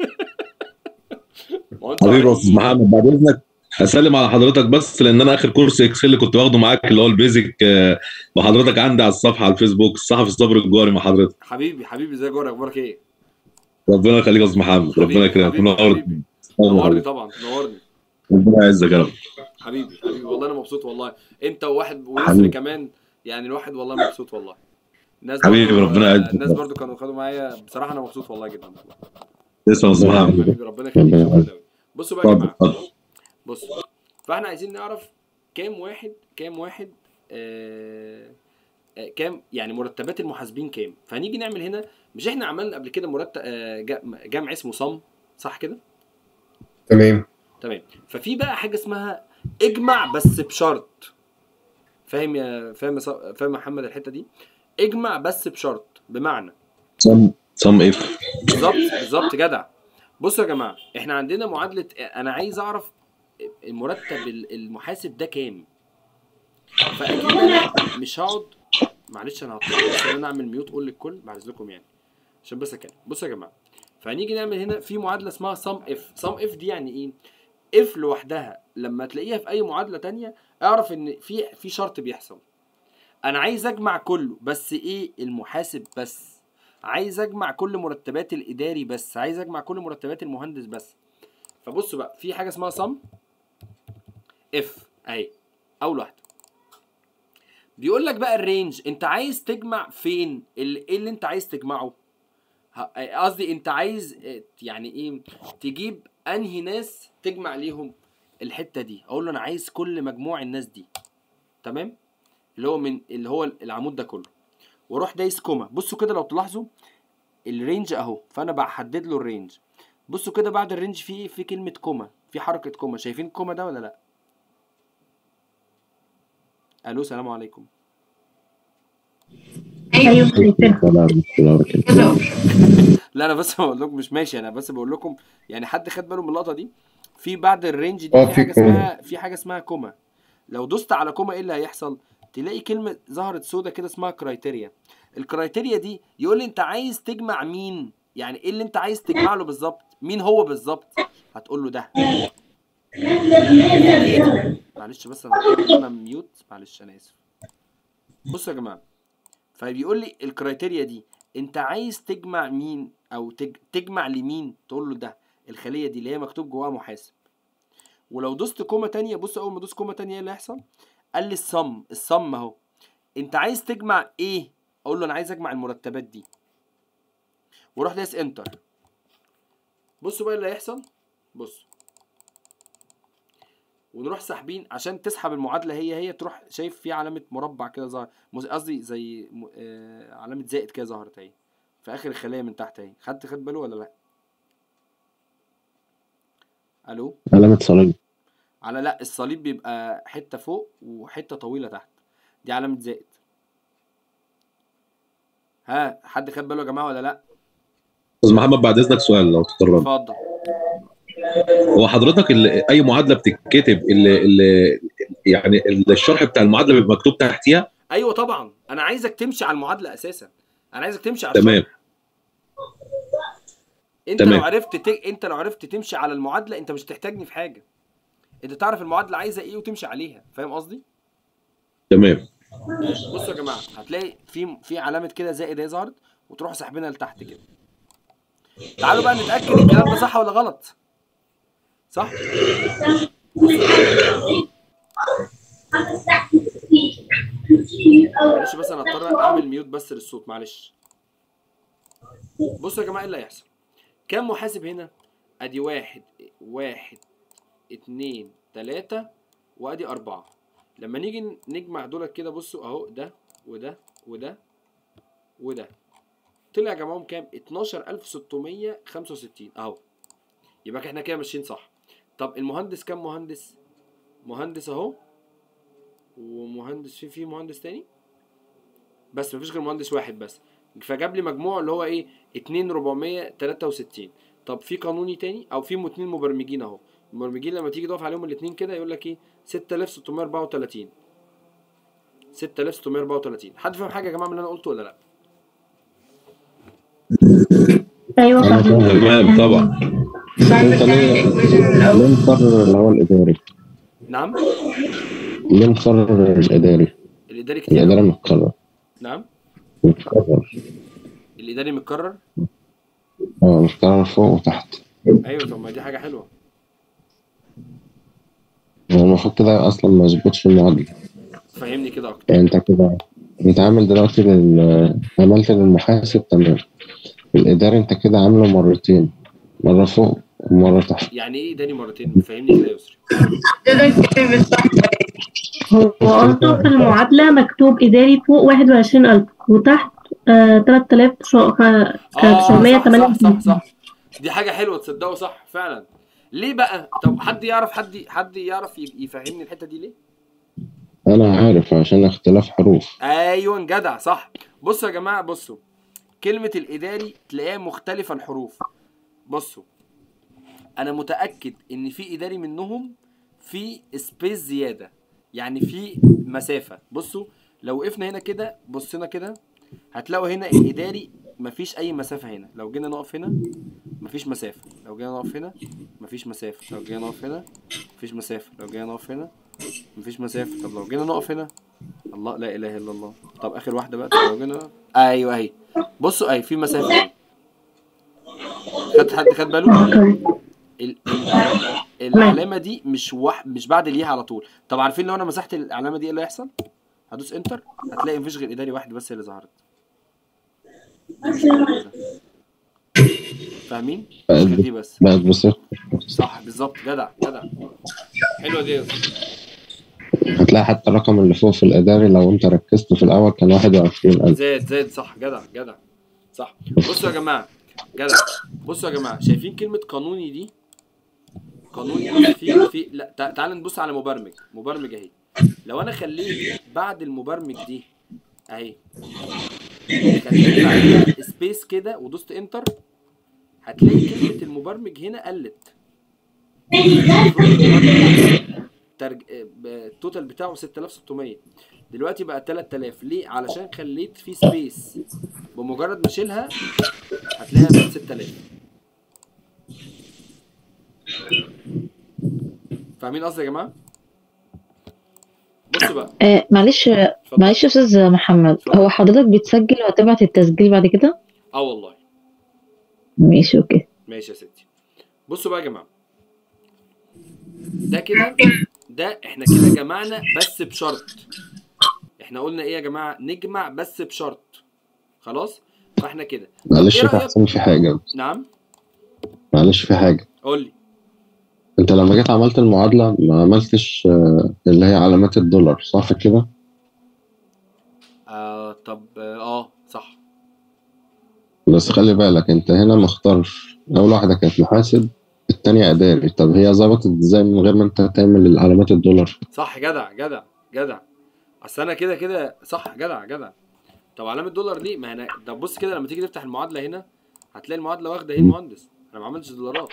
A: ما هو انتوا
H: حبيبي يا
A: عراقيين.
H: استاذ محمد بعد اذنك هسلم على حضرتك بس لان انا اخر كورس اكسل اللي كنت واخده معاك اللي هو البيزك آه، وحضرتك عندي على الصفحه على الفيسبوك الصحفي الصبر الجوهري مع حضرتك
A: حبيبي حبيبي ازيك جورك اخبارك ايه؟
H: ربنا يخليك يا استاذ محمد ربنا
A: حبيبي،
H: يكرمك
A: حبيبي،
H: منورني
A: نورني طبعا نورني
H: ربنا يعزك يا رب
A: حبيبي حبيبي والله انا مبسوط والله انت وواحد ويسري
H: حبيبي.
A: كمان يعني الواحد والله مبسوط والله الناس
H: حبيبي،
A: برضو-
H: ربنا يعزك.
A: الناس برضو كانوا خدوا معايا بصراحه انا مبسوط والله جدا والله
H: تسلم يا استاذ محمد
A: حبيبي ربنا يخليك شكرا قوي بصوا بقى يا
H: اتفضل
A: جماعه
H: اتفضل
A: بص فاحنا عايزين نعرف كام واحد كام واحد آه آه، كام يعني مرتبات المحاسبين كام فهنيجي نعمل هنا مش احنا عملنا قبل كده مرتب آه، جا- جمع اسمه صم صح كده
B: تمام
A: تمام ففي بقى حاجه اسمها اجمع بس بشرط فاهم يا فاهم يا ص- فاهم يا محمد الحته دي اجمع بس بشرط بمعنى
H: صم صم اف
A: بالظبط بالظبط جدع بصوا يا جماعه احنا عندنا معادله انا عايز اعرف المرتب ال- المحاسب ده كام فاكيد انا مش هقعد معلش انا هضطر بس ان انا اعمل ميوت قول للكل بعد اذنكم يعني عشان بس اتكلم بصوا يا جماعه فهنيجي نعمل هنا في معادله اسمها سم اف سم اف دي يعني ايه اف لوحدها لما تلاقيها في اي معادله تانية اعرف ان في في شرط بيحصل انا عايز اجمع كله بس ايه المحاسب بس عايز اجمع كل مرتبات الاداري بس عايز اجمع كل مرتبات المهندس بس فبصوا بقى في حاجه اسمها سم اف اهي اول واحده بيقول لك بقى الرينج انت عايز تجمع فين ال- ايه اللي انت عايز تجمعه ه- قصدي انت عايز اه، يعني ايه تجيب انهي ناس تجمع ليهم الحته دي اقول له انا عايز كل مجموع الناس دي تمام اللي هو من اللي هو العمود ده كله واروح دايس كوما بصوا كده لو تلاحظوا الرينج اهو فانا بحدد له الرينج بصوا كده بعد الرينج في ايه في كلمه كوما في حركه كوما شايفين الكوما ده ولا لا الو سلام عليكم
F: أيوة شايفينها
E: ولا ولا ولا
A: لا انا بس بقول لكم مش ماشي انا بس بقول لكم يعني حد خد باله من اللقطه دي في بعد الرينج دي
B: اه،
A: في
B: في
A: حاجه
B: كوما.
A: اسمها في حاجه اسمها كوما لو دوست على كوما ايه اللي هيحصل تلاقي كلمه ظهرت سودا كده اسمها كرايتيريا الكرايتيريا دي يقول لي انت عايز تجمع مين يعني ايه اللي انت عايز تجمع له بالظبط مين هو بالظبط هتقول له ده معلش بس انا هضطر إن انا ميوت معلش انا اسف بصوا يا جماعه فبيقول لي الكرايتيريا دي انت عايز تجمع مين او تج... تجمع لمين تقول له ده الخليه دي اللي هي مكتوب جواها محاسب ولو دوست كومه تانية بص اول ما ادوس كومه تانية ايه اللي هيحصل قال لي الصم الصم اهو انت عايز تجمع ايه اقول له انا عايز اجمع المرتبات دي واروح دايس انتر بصوا بقى اللي هيحصل بص ونروح ساحبين عشان تسحب المعادله هي هي تروح شايف في علامه مربع كده ظهر مز- قصدي زي م- آه علامه زائد كده ظهرت اهي في اخر الخليه من تحت اهي خدت خد باله ولا لا الو
E: علامة صليب
A: على لا الصليب بيبقى حته فوق وحته طويله تحت دي علامه زائد ها حد خد باله يا جماعه ولا لا
H: استاذ محمد بعد اذنك سؤال لو تتطرق
A: اتفضل
H: هو حضرتك اللي اي معادله بتتكتب اللي, اللي يعني الشرح بتاع المعادله بيبقى مكتوب تحتيها
A: ايوه طبعا انا عايزك تمشي على المعادله اساسا انا عايزك تمشي على
H: تمام
A: الشرح. انت
H: تمام.
A: لو عرفت ت... انت لو عرفت تمشي على المعادله انت مش هتحتاجني في حاجه انت تعرف المعادله عايزه ايه وتمشي عليها فاهم قصدي
H: تمام
A: بصوا يا جماعه هتلاقي في في علامه كده زائد اهي ظهرت وتروحوا ساحبينها لتحت كده تعالوا بقى نتاكد الكلام ده صح ولا غلط صح معلش بس انا هضطر اعمل ميوت بس للصوت معلش بصوا يا جماعه ايه اللي هيحصل كام محاسب هنا ادي واحد واحد اتنين تلاتة وادي اربعة لما نيجي نجمع دولت كده بصوا اهو ده وده وده وده طلع جمعهم كام 12665 اهو يبقى احنا كده ماشيين صح طب المهندس كام مهندس مهندس اهو ومهندس في في مهندس تاني بس مفيش غير مهندس واحد بس فجاب لي مجموع اللي هو ايه 2463 طب في قانوني تاني او في اتنين مبرمجين اهو المبرمجين لما تيجي تقف عليهم الاثنين كده يقول لك ايه 6634 6634 حد فاهم حاجه يا جماعه من اللي انا قلته ولا لا
F: ايوه
E: أنا
F: فاهمة.
E: فاهم
H: تمام طبعا
E: أنت ليه ليه مقرر اللي هو الإداري؟
A: نعم
E: ليه مقرر الإداري؟
A: الاداري كتير
E: الإداري متقرر
A: نعم
E: متقرر
A: الاداري متكرر
E: اه متقرر فوق وتحت
A: ايوه طب ما دي حاجه حلوه
E: هو المفروض كده أصلا ما يظبطش المعادلة
A: فهمني كده اكتر
E: يعني أنت كده أنت عامل دلوقتي لل... عملت للمحاسب تمام الإداري أنت كده عامله مرتين مرة فوق ومرة تحت
A: يعني ايه اداري مرتين فهمني كده يا يسري
F: هو قصده في المعادلة مكتوب إداري فوق واحد وعشرين ألف وتحت تلات آلاف
A: اه
F: تسعمية
A: صح
F: تمانية
A: صح صح صح دي حاجه حلوه تصدقوا صح فعلا ليه بقى طب حد يعرف حد حد يعرف ي- يفهمني الحته دي ليه
E: أنا عارف عشان اختلاف حروف
A: ايوه جدع صح بصوا يا جماعه بصوا كلمه الاداري تلاقيها مختلفه الحروف بصوا انا متاكد ان في اداري منهم في سبيس زياده يعني في مسافه بصوا لو وقفنا هنا كده بصينا كده هتلاقوا هنا الاداري مفيش اي مسافه هنا لو جينا نقف هنا مفيش مسافه لو جينا نقف هنا مفيش مسافه لو جينا نقف هنا مفيش مسافه لو جينا نقف هنا مفيش مسافه طب لو جينا نقف هنا الله لا اله الا الله طب اخر واحده بقى طب لو جينا ايوه اهي بصوا اهي في مسافه اهي خد حد خد باله ال- ال- العلامه دي مش وح... مش بعد الياء على طول طب عارفين لو انا مسحت العلامه دي ايه اللي هيحصل هدوس انتر هتلاقي مفيش غير اداري واحد بس اللي ظهرت فاهمين مش غير دي بس
E: بقت بصفر
A: صح بالظبط جدع جدع حلوه دي يا أستاذ.
E: هتلاقي حتى الرقم اللي فوق في الإداري لو أنت ركزت في الأول كان واحد وعشرين ألف
A: زاد زاد صح جدع جدع صح بصوا يا جماعه جدع بصوا يا جماعه شايفين كلمه قانوني دي قانوني في في لا تع- تعال نبص على مبرمج مبرمج اهي لو انا خليت بعد المبرمج دي اهي خليت بعديها سبيس كده ودوست انتر هتلاقي كلمه المبرمج هنا قلت المفروض المبرمج ترج... ب- التوتال بتاعه 6600 دلوقتي بقى 3000 ليه علشان خليت فيه سبيس بمجرد ما اشيلها هتلاقيها بقت 6000 فاهمين قصدي يا جماعه بصوا بقى
C: آه معلش آه،
A: اتفضل
I: معلش يا استاذ محمد
A: اتفضل
I: هو حضرتك بتسجل وهتبعت التسجيل بعد كده
A: اه والله
I: ماشي اوكي
A: ماشي يا ستي بصوا بقى يا جماعه ده كده ده احنا كده جمعنا بس بشرط احنا قلنا ايه يا جماعه نجمع بس بشرط خلاص فاحنا كده طب
E: معلش
A: ايه
E: يا
A: رايك
E: تحسين في حاجة
A: نعم
E: معلش في حاجة
A: قول لي
E: انت لما جيت عملت المعادلة ما عملتش آه، اللي هي علامات الدولار صح كده؟
A: آه طب اه صح
E: بس خلي بالك انت هنا مختارش اول واحدة كانت محاسب التانية اداري طب هي ظبطت ازاي من غير ما انت تعمل علامات الدولار
A: صح جدع جدع جدع اصل انا كده كده صح جدع جدع طب علامه دولار دي ما انا ده بص كده لما تيجي تفتح المعادله هنا هتلاقي المعادله واخده ايه المهندس انا ما عملتش دولارات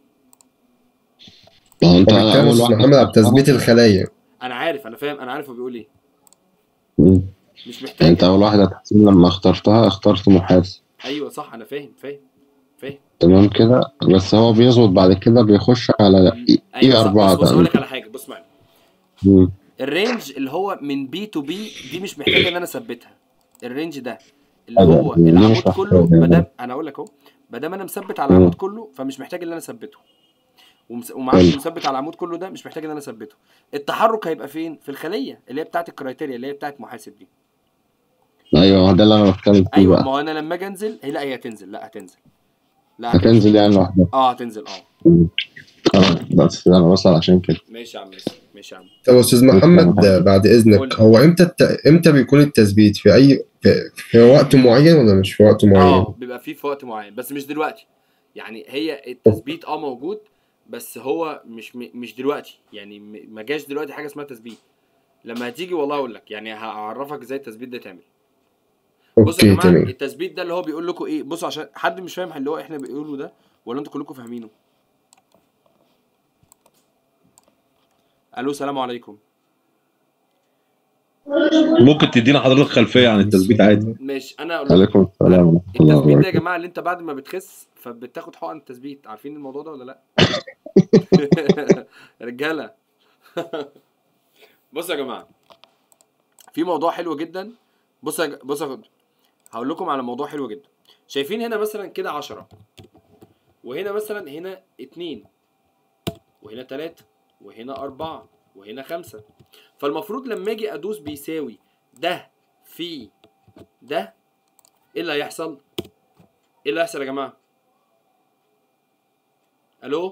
E: ما هو انت
B: هو بيتكلم
E: اول
B: استاذ
E: واحدة
B: محمد على تثبيت الخلايا
A: انا عارف انا فاهم انا عارف هو بيقول ايه
E: مم.
A: مش
E: يعني
A: محتاج
E: انت اول واحدة تحسين لما اخترتها اخترت محاسب
A: ايوه صح انا فاهم فاهم فاهم
E: تمام كده بس هو بيظبط بعد كده بيخش على اي
A: ايوه صح
E: اربعة
A: بص بص اقول
E: ده
A: لك على حاجه بص معايا
E: مم.
A: الرينج اللي هو من بي تو بي دي مش محتاج ان انا اثبتها الرينج ده اللي
E: أيوة،
A: هو
E: دي مش
A: العمود
E: محتاجة
A: كله
E: يعني.
A: ما دام انا اقول لك اهو ما دام انا مثبت على
E: مم.
A: العمود كله فمش محتاج ان انا اثبته ومس- ومعاك
E: حلو.
A: مثبت على العمود كله ده مش محتاج ان انا اثبته التحرك هيبقى فين في الخليه اللي هي بتاعه الكرايتيريا اللي هي بتاعه محاسب دي
E: ايوه ده اللي انا بتكلم فيه
A: ايوه
E: بقى
A: ما هو انا لما اجي انزل هي لا هي هتنزل لا هتنزل لا هتنزل
E: هتنزل يعني لوحدها
A: اه هتنزل اه
E: اه بس انا بسأل عشان كده
A: ماشي يا عم ياسر ماشي يا عم
B: طب استاذ محمد بعد
A: قول
B: اذنك
A: لي.
B: هو امتى الت... امتى بيكون التثبيت في اي في... في وقت معين ولا مش في وقت معين
A: اه بيبقى فيه في وقت معين بس مش دلوقتي يعني هي التثبيت اه موجود بس هو مش م- مش دلوقتي يعني م- ما جاش دلوقتي حاجه اسمها تثبيت لما هتيجي والله اقول لك يعني هعرفك ازاي التثبيت ده تعمل بصوا يا
B: اوكي
A: جماعه
B: تمام
A: التثبيت ده اللي هو بيقول لكم ايه بصوا عشان حد مش فاهم اللي هو احنا بنقوله ده ولا انتوا كلكم فاهمينه الو السلام عليكم
H: ممكن تدينا حضرتك خلفيه عن التثبيت عادي
A: ماشي انا اقول لكم
E: عليكم السلام ورحمة الله
A: التثبيت ده يا
E: وبركاته
A: جماعه اللي انت بعد ما بتخس فبتاخد حقن التثبيت عارفين الموضوع ده ولا لا رجاله بصوا يا جماعه في موضوع حلو جدا بصوا يا ج- بصوا يا جد- هقول لكم على موضوع حلو جدا شايفين هنا مثلا كده 10 وهنا مثلا هنا اتنين وهنا تلاتة وهنا أربعة وهنا خمسة فالمفروض لما أجي أدوس بيساوي ده في ده إيه اللي هيحصل؟ إيه اللي هيحصل يا جماعة؟ ألو؟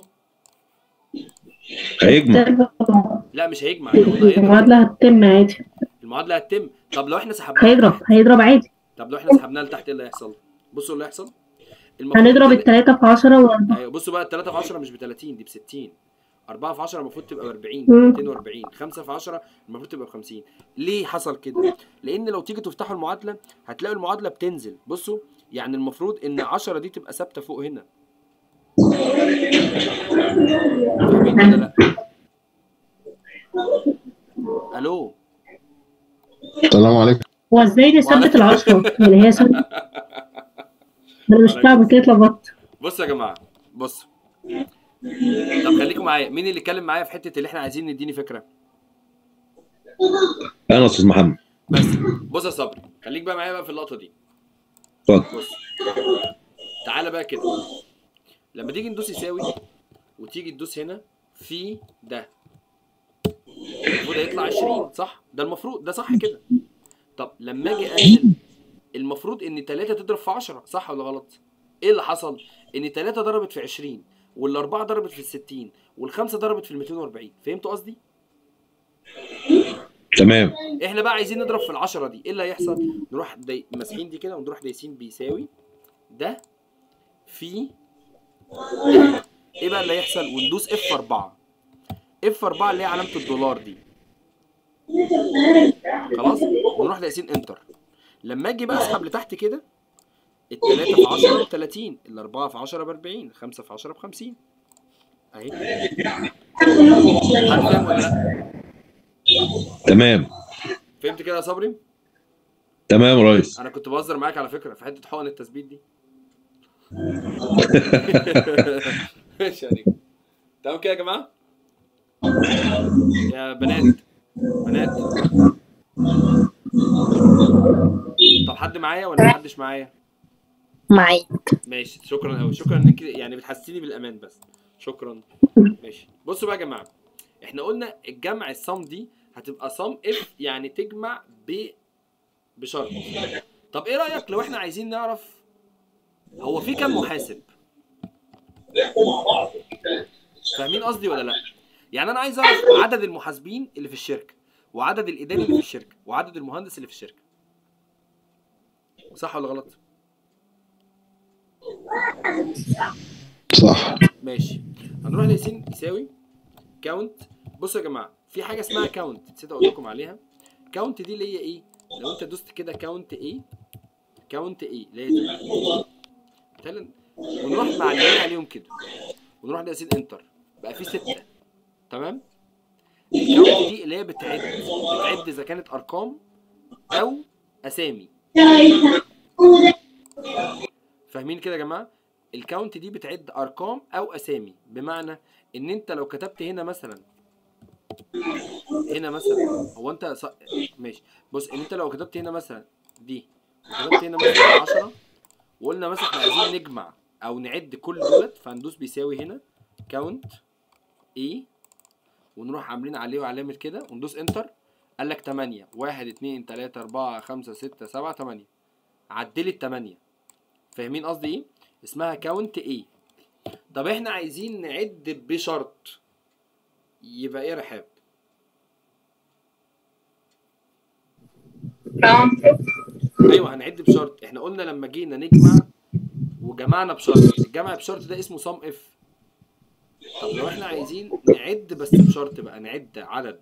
H: هيجمع
A: لا مش هيجمع احنا قلنا هيضرب
F: المعادلة هتتم عادي
A: المعادلة هتتم طب لو احنا سحبناها
F: هيضرب
A: لتحت
F: هيضرب عادي
A: طب لو احنا سحبناها لتحت ايه اللي هيحصل؟ بصوا اللي هيحصل المفروض
F: هنضرب
A: التل-
F: التلاتة في عشرة وأربعة
A: ايوه بصوا بقى التلاتة في 10 مش ب 30 دي ب 60 4 في 10 المفروض تبقى ب 40
F: مم.
A: 240 5 في 10 المفروض تبقى ب 50 ليه حصل كده؟ لأن لو تيجي تفتحوا المعادلة هتلاقوا المعادلة بتنزل بصوا يعني المفروض إن 10 دي تبقى ثابتة فوق هنا فاهمين ولا لا؟ ألو
E: السلام عليكم
F: هو ازاي نثبت العشرة يعني هي ثابتة انا مش فاهمة كده اتلخبطت
A: بصوا يا جماعه بصوا طب خليكم معايا مين اللي اتكلم معايا في حته اللي احنا عايزين نديني فكره
H: انا يا استاذ محمد
A: بس بص يا صبري خليك بقى معايا بقى في اللقطه دي
H: اتفضل
A: بص تعالى بقى كده لما تيجي ندوس يساوي وتيجي تدوس هنا في ده المفروض هيطلع 20 صح ده المفروض ده صح كده طب لما اجي انزل المفروض ان 3 تضرب في 10 صح ولا غلط ايه اللي حصل ان 3 ضربت في 20 والاربعه ضربت في ال 60 والخمسه ضربت في ال 240 فهمتوا قصدي
H: تمام
A: احنا بقى عايزين نضرب في العشرة دي ايه اللي هيحصل نروح داي... ماسحين دي كده ونروح دايسين بيساوي ده في ده. ايه بقى اللي هيحصل وندوس اف 4 اف 4 اللي هي علامه الدولار دي خلاص ونروح دايسين انتر لما اجي بقى اسحب لتحت كده التلاتة في 10 ب 30 الأربعة في 10 ب 40 الخمسة في 10 ب 50 أهي حد فاهم ولا لأ؟
H: تمام
A: فهمت كده يا صبري؟
H: تمام يا ريس
A: انا كنت بهزر معاك على فكره في حته حقن التثبيت دي ماشي يعني تمام كده يا جماعه يا بنات بنات طب حد معايا ولا محدش معايا
J: معاك
A: ماشي شكرا قوي شكرا انك يعني بتحسسيني بالامان بس شكرا ماشي بصوا بقى يا جماعه احنا قلنا الجمع الصم دي هتبقى صم اف يعني تجمع ب بشرط طب ايه رايك لو احنا عايزين نعرف هو في كام محاسب فاهمين قصدي ولا لا يعني انا عايز اعرف عدد المحاسبين اللي في الشركه وعدد الاداري اللي في الشركه وعدد المهندس اللي في الشركه صح ولا غلط
B: صح
A: ماشي هنروح لياسين يساوي كاونت بصوا يا جماعه في حاجه اسمها كاونت نسيت اقول لكم عليها كاونت دي اللي هي ايه لو انت دوست كده كاونت ايه كاونت ايه اللي هي دي تعالى ونروح معلمين عليهم كده ونروح لياسين انتر بقى في سته تمام الكاونت دي اللي هي بتعد بتعد اذا كانت ارقام او اسامي فاهمين كده يا جماعه الكاونت دي بتعد ارقام او اسامي بمعنى ان انت لو كتبت هنا مثلا هنا مثلا هو انت ص... ماشي بص ان انت لو كتبت هنا مثلا دي وكتبت هنا مثلا 10 وقلنا مثلا احنا عايزين نجمع او نعد كل دولت فهندوس بيساوي هنا كاونت ايه ونروح عاملين عليه وعلامة كده وندوس انتر قال لك 8 1 2 3 4 5 6 7 8 عدلي ال 8 فاهمين قصدي ايه؟ اسمها كاونت ايه طب احنا عايزين نعد بشرط يبقى ايه يا رحاب؟ ايوه هنعد بشرط احنا قلنا لما جينا نجمع وجمعنا بشرط الجمع بشرط ده اسمه صم اف طب لو احنا عايزين نعد بس بشرط بقى نعد عدد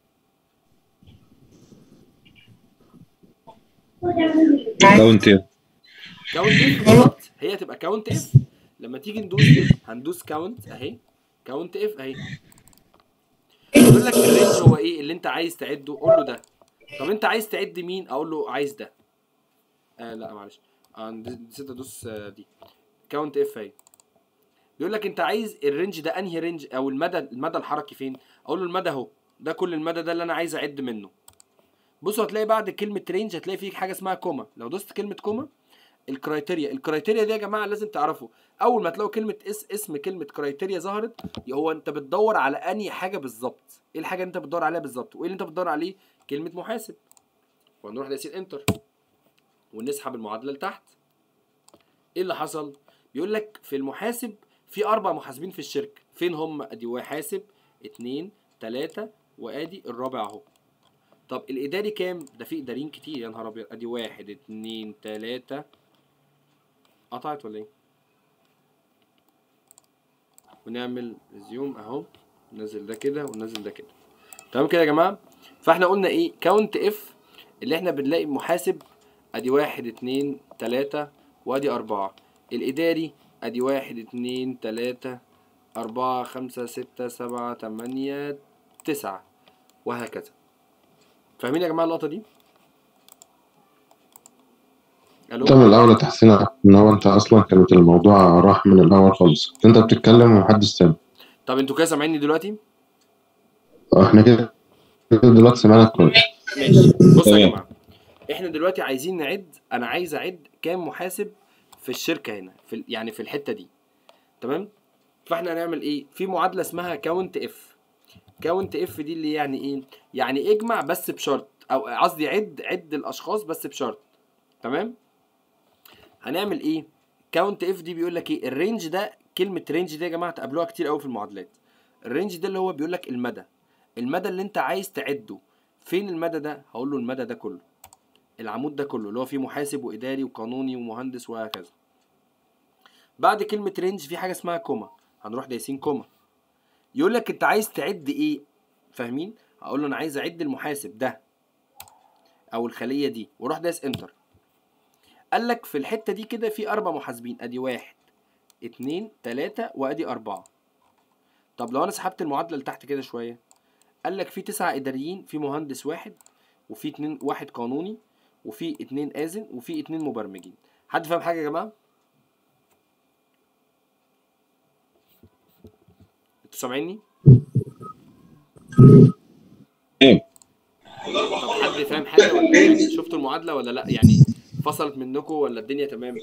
H: كاونت ايه
A: كاونت اف بالظبط هي تبقى كاونت اف لما تيجي ندوس هندوس كاونت اهي كاونت اف اهي يقول لك الرينج هو ايه اللي انت عايز تعده قول له ده طب انت عايز تعد مين اقول له عايز ده آه لا معلش آه نسيت ادوس آه دي كاونت اف اهي بيقول لك انت عايز الرينج ده انهي رينج او المدى المدى الحركي فين اقول له المدى اهو ده كل المدى ده اللي انا عايز اعد منه بصوا هتلاقي بعد كلمه رينج هتلاقي فيه حاجه اسمها كوما لو دوست كلمه كوما الكرايتيريا الكرايتيريا دي يا جماعه لازم تعرفوا اول ما تلاقوا كلمه اس اسم كلمه كرايتيريا ظهرت هو انت بتدور على انهي حاجه بالظبط ايه الحاجه اللي انت بتدور عليها بالظبط وايه اللي انت بتدور عليه كلمه محاسب ونروح دايسين انتر ونسحب المعادله لتحت ايه اللي حصل بيقول لك في المحاسب في اربع محاسبين في الشركه فين هم ادي محاسب اتنين تلاتة وادي الرابع اهو طب الاداري كام ده في اداريين كتير يا نهار ابيض ادي واحد اتنين تلاتة قطعت ولا ايه ونعمل ريزيوم اهو ننزل ده كده وننزل ده كده تمام كده يا جماعه فاحنا قلنا ايه كاونت اف اللي احنا بنلاقي محاسب ادي واحد اتنين تلاتة وادي اربعة الاداري ادي واحد اتنين تلاتة اربعة خمسة ستة سبعة تمانية تسعة وهكذا فاهمين يا جماعه اللقطه دي الو
B: انت من الاول يا تحسين ان هو انت اصلا كانت الموضوع راح من الاول خالص انت بتتكلم ومحدش سامع
A: طب انتوا كده سامعيني دلوقتي
B: احنا كده كده دلوقتي سمعنا كويس
A: ماشي بصوا يا
H: تمام.
A: جماعه احنا دلوقتي عايزين نعد انا عايز اعد كام محاسب في الشركه هنا في ال- يعني في الحته دي تمام فاحنا هنعمل ايه في معادله اسمها كاونت اف كاونت اف دي اللي يعني ايه يعني اجمع بس بشرط او قصدي عد عد الاشخاص بس بشرط تمام هنعمل ايه كاونت اف دي بيقول لك ايه الرينج ده كلمه رينج دي يا جماعه تقابلوها كتير قوي في المعادلات الرينج ده اللي هو بيقول لك المدى المدى اللي انت عايز تعده فين المدى ده هقول له المدى ده كله العمود ده كله اللي هو فيه محاسب واداري وقانوني ومهندس وهكذا بعد كلمه رينج في حاجه اسمها كوما هنروح دايسين كوما يقول لك انت عايز تعد ايه فاهمين هقول له انا عايز اعد المحاسب ده او الخليه دي واروح دايس انتر قال لك في الحته دي كده في اربع محاسبين ادي واحد اتنين تلاتة وادي اربعة طب لو انا سحبت المعادله لتحت كده شويه قال لك في تسعة اداريين في مهندس واحد وفي اتنين واحد قانوني وفي اتنين اذن وفي اتنين مبرمجين حد فاهم حاجه يا جماعه انتوا سامعيني طب حد فاهم حاجه ولا يعني شفتوا المعادله ولا لا يعني فصلت منكم ولا الدنيا تمام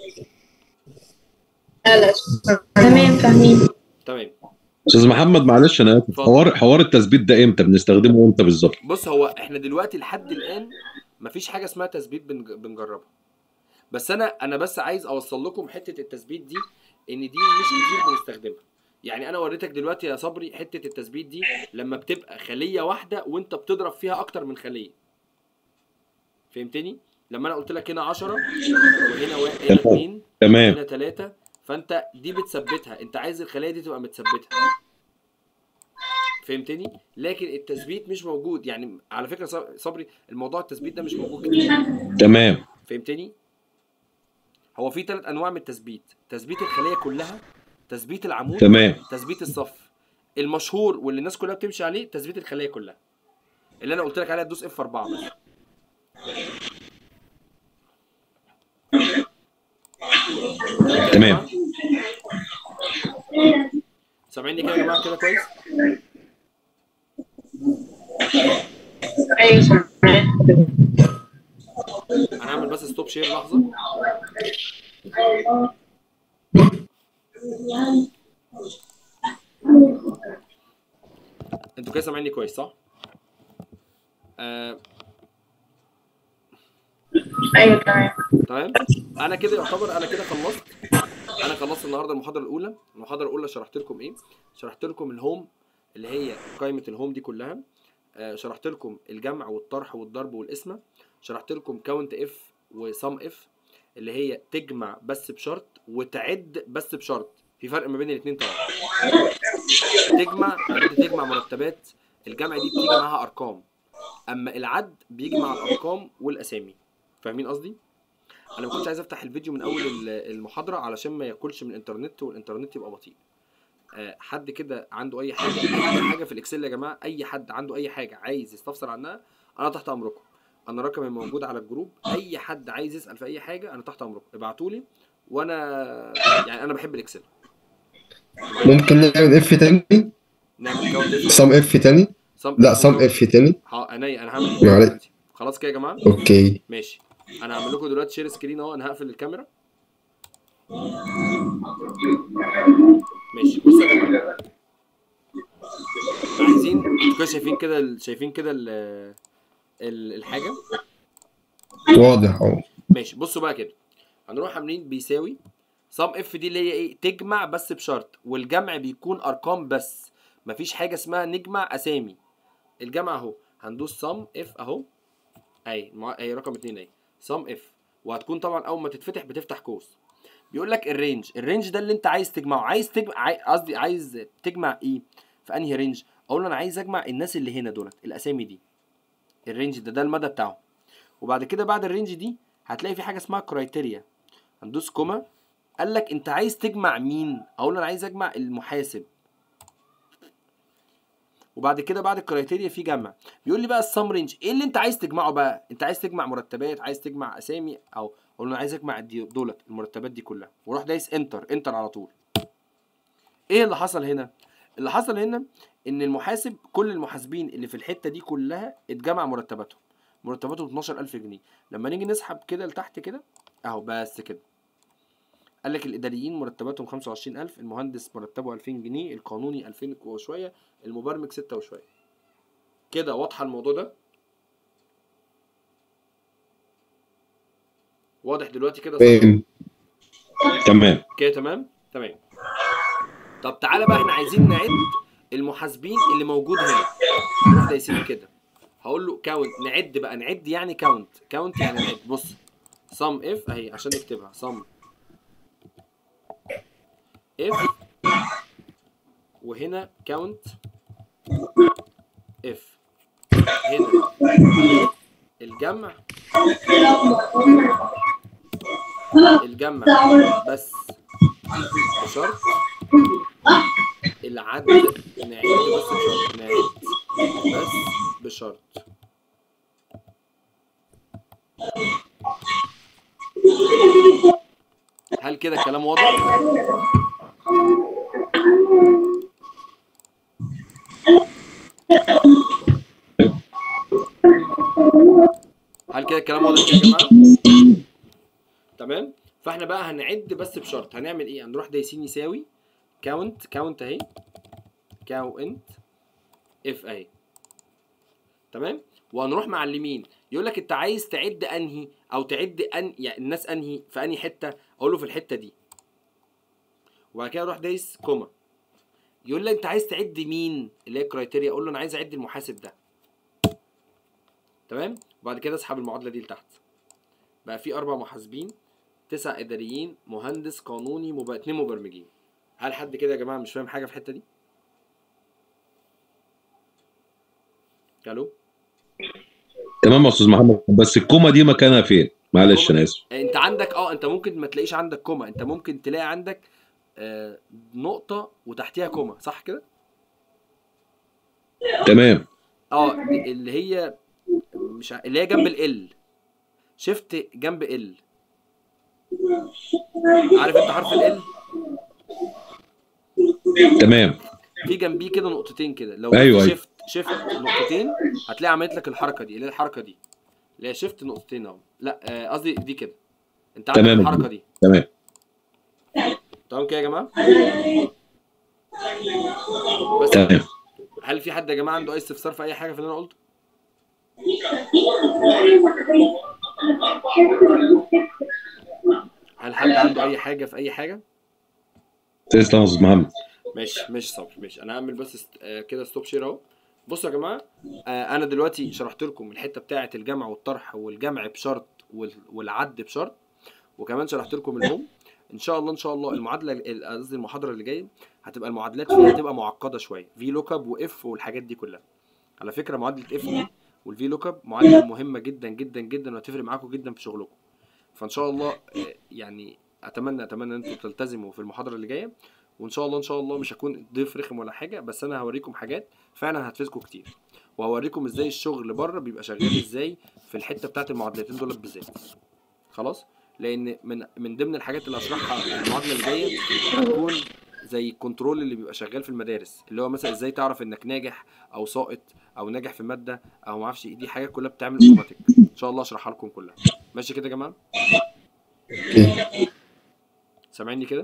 D: تمام فاهمين
A: تمام
H: استاذ محمد معلش انا اسف حوار حوار التثبيت ده امتى بنستخدمه امتى بالظبط
A: بص هو احنا دلوقتي لحد الان مفيش حاجه اسمها تثبيت بنج- بنجربها بس انا انا بس عايز اوصل لكم حته التثبيت دي ان دي مش كتير بنستخدمها يعني انا وريتك دلوقتي يا صبري حته التثبيت دي لما بتبقى خليه واحده وانت بتضرب فيها اكتر من خليه فهمتني لما انا قلت لك هنا 10 وهنا وا- هنا 2
H: تمام.
A: هنا 3 فانت دي بتثبتها انت عايز الخليه دي تبقى متثبته فهمتني لكن التثبيت مش موجود يعني على فكره ص- صبري الموضوع التثبيت ده مش موجود كتير
H: تمام
A: فهمتني هو في ثلاث انواع من التثبيت تثبيت الخليه كلها تثبيت العمود
H: تمام.
A: تثبيت الصف المشهور واللي الناس كلها بتمشي عليه تثبيت الخليه كلها اللي انا قلت لك عليها تدوس اف 4 بس
H: تمام
A: سامعيني كده يا جماعه كده كويس
C: ايوه
A: انا هعمل بس ستوب شير لحظه انتوا كده سامعيني كويس صح؟ آه
C: ايوه تمام
A: تمام انا كده يعتبر انا كده خلصت انا خلصت النهارده المحاضره الاولى المحاضره الاولى شرحت لكم ايه شرحت لكم الهوم اللي هي قائمه الهوم دي كلها آه شرحت لكم الجمع والطرح والضرب والقسمه شرحت لكم كاونت اف وسم اف اللي هي تجمع بس بشرط وتعد بس بشرط في فرق ما بين الاثنين طبعا تجمع انت تجمع مرتبات الجمع دي بتيجي معاها ارقام اما العد بيجي مع الارقام والاسامي فاهمين قصدي انا ما كنتش عايز افتح الفيديو من اول ال- المحاضره علشان ما ياكلش من الانترنت والانترنت يبقى بطيء آه، حد كده عنده اي حاجه اي حاجه في الاكسل يا جماعه اي حد عنده اي حاجه عايز يستفسر عنها انا تحت امركم انا رقمي موجود على الجروب اي حد عايز يسال في اي حاجه انا تحت امركم ابعتوا لي وانا يعني انا بحب الاكسل
B: ممكن نعمل اف تاني
A: نعمل كاونت
B: صم اف تاني
A: صم
B: لا صم اف تاني
A: ها عينيا انا هعمل
B: معلش.
A: دلوقتي. خلاص كده يا جماعه
B: اوكي
A: ماشي انا هعمل لكم دلوقتي شير سكرين اهو انا هقفل الكاميرا ماشي بصوا يا جماعه عايزين انتوا كده شايفين كده ال- شايفين كده ال- ال- الحاجه
B: واضح اهو
A: ماشي بصوا بقى كده هنروح عاملين بيساوي صم اف دي اللي هي ايه تجمع بس بشرط والجمع بيكون ارقام بس مفيش حاجه اسمها نجمع اسامي الجمع اهو هندوس صم اف اهو اي مع- اهي رقم اتنين اهي صم اف وهتكون طبعا اول ما تتفتح بتفتح قوس بيقول لك الرينج الرينج ده اللي انت عايز تجمعه عايز تجمع عاي- قصدي عايز تجمع ايه في انهي رينج اقول له انا عايز اجمع الناس اللي هنا دولت الاسامي دي الرينج ده ده المدى بتاعه وبعد كده بعد الرينج دي هتلاقي في حاجه اسمها كرايتيريا هندوس كوما قال لك انت عايز تجمع مين اقول له انا عايز اجمع المحاسب وبعد كده بعد الكرايتيريا في جمع بيقول لي بقى السم رينج ايه اللي انت عايز تجمعه بقى انت عايز تجمع مرتبات عايز تجمع اسامي او اقول له انا عايز اجمع دي دولت المرتبات دي كلها واروح دايس انتر انتر على طول ايه اللي حصل هنا اللي حصل هنا ان المحاسب كل المحاسبين اللي في الحته دي كلها اتجمع مرتباتهم مرتباتهم 12000 جنيه لما نيجي نسحب كده لتحت كده اهو بس كده قال لك الاداريين مرتباتهم 25000 المهندس مرتبه 2000 جنيه القانوني 2000 وشويه المبرمج 6 وشويه كده واضحه الموضوع ده واضح دلوقتي كده صح؟
B: فاهم
H: تمام
A: كده تمام تمام طب تعالى بقى احنا عايزين نعد المحاسبين اللي موجود هنا نروح دايسين كده هقول له كاونت نعد بقى نعد يعني كاونت كاونت يعني نعد بص صم اف اهي عشان نكتبها صم اف وهنا كاونت اف هنا الجمع الجمع بس بشرط العد نعد بس بشرط نعد بس بشرط هل كده الكلام واضح؟ الكلام واضح كده يا جماعه تمام فاحنا بقى هنعد بس بشرط هنعمل ايه هنروح دايسين يساوي كاونت كاونت اهي كاونت اف اهي تمام وهنروح معلمين يقول لك انت عايز تعد انهي او تعد ان يعني الناس انهي في انهي حته اقول له في الحته دي وبعد كده اروح دايس كوما يقول لي انت عايز تعد مين اللي هي الكرايتيريا اقول له انا عايز اعد المحاسب ده تمام وبعد كده اسحب المعادله دي لتحت بقى في اربع محاسبين تسع اداريين مهندس قانوني مب... اتنين مبرمجين هل حد كده يا جماعه مش فاهم حاجه في الحته دي الو
H: تمام يا استاذ محمد بس الكومه دي مكانها فين معلش انا اسف
A: انت عندك اه انت ممكن ما تلاقيش عندك كوما انت ممكن تلاقي عندك آه نقطه وتحتيها كوما صح كده
H: تمام
A: اه اللي هي مش ع- اللي هي جنب ال شفت جنب ال عارف انت حرف ال
H: تمام
A: في جنبيه كده نقطتين كده لو
H: أيوة، أيوة.
A: شفت شفت نقطتين هتلاقي عملت لك الحركه دي اللي هي الحركه دي اللي هي شفت نقطتين اهو لا آه، قصدي دي كده انت عندك
H: تمام.
A: الحركه دي
H: تمام
A: تمام كده يا جماعه بس
H: تمام
A: هل في حد يا جماعه عنده اي استفسار في اي حاجه في اللي انا قلته هل حد عنده اي حاجه في اي حاجه
H: تسلم يا استاذ محمد
A: ماشي ماشي صبري ماشي انا هعمل بس است... آه كده ستوب شير اهو بصوا يا جماعه آه انا دلوقتي شرحت لكم الحته بتاعه الجمع والطرح والجمع بشرط وال... والعد بشرط وكمان شرحت لكم الهوم ان شاء الله ان شاء الله المعادله ال- قصدي المحاضره اللي جايه هتبقى المعادلات فيها هتبقى معقده شويه في لوك اب واف والحاجات دي كلها على فكره معادله اف دي والفي لوك اب معادله مهمه جدا جدا جدا وهتفرق معاكم جدا في شغلكم فان شاء الله آه، يعني اتمنى اتمنى ان انتوا تلتزموا في المحاضره اللي جايه وان شاء الله ان شاء الله مش هكون ضيف رخم ولا حاجه بس انا هوريكم حاجات فعلا هتفيدكم كتير وهوريكم ازاي الشغل بره بيبقى شغال ازاي في الحته بتاعت المعادلتين دول بالذات خلاص لان من من ضمن الحاجات اللي هشرحها المعادله اللي جايه هتكون زي الكنترول اللي بيبقى شغال في المدارس اللي هو مثلا ازاي تعرف انك ناجح او ساقط او ناجح في ماده او ما اعرفش إيه. دي حاجات كلها بتعمل اوتوماتيك ان شاء الله اشرحها لكم كلها ماشي كده يا جماعه
B: اوكي
A: سامعيني كده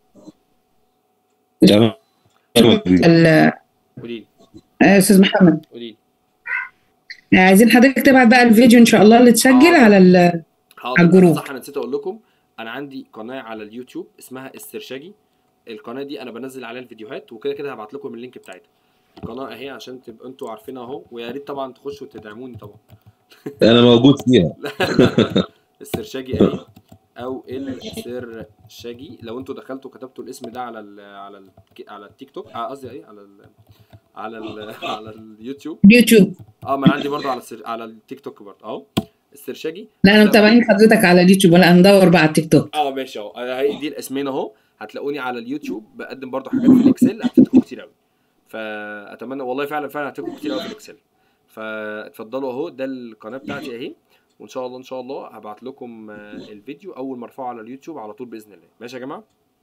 H: تمام
G: ال-
A: قولي لي
G: آه، استاذ محمد
A: قولي
G: آه،
A: لي
G: عايزين حضرتك تبعت بقى الفيديو ان شاء الله اللي تسجل على ال على
A: حاضر
G: الجروب.
A: صح انا نسيت اقول لكم انا عندي قناه على اليوتيوب اسمها السرشاجي القناه دي انا بنزل عليها الفيديوهات وكده كده هبعت لكم اللينك بتاعتها القناه اهي عشان تبقوا انتوا عارفينها اهو ويا ريت طبعا تخشوا تدعموني طبعا
H: انا موجود فيها
A: السرشاجي اهي او السرشاجي لو انتوا دخلتوا كتبتوا الاسم ده على ال على ال على التيك توك آه، قصدي ايه على ال على ال على اليوتيوب
G: اليوتيوب
A: اه ما انا عندي برضه على السر... على التيك توك برضه اهو السرشاجي
G: لا انا متابعين حضرتك على اليوتيوب ولا ندور بقى على التيك توك
A: اه ماشي اهو آه، هي دي الاسمين اهو هتلاقوني على اليوتيوب بقدم برضو حاجات في الاكسل هتفيدكم كتير قوي فاتمنى والله فعلا فعلا هتفيدكم كتير قوي في الاكسل فاتفضلوا اهو ده القناه بتاعتي اهي وان شاء الله ان شاء الله هبعت لكم آه، الفيديو اول ما ارفعه على اليوتيوب على طول باذن الله ماشي يا جماعه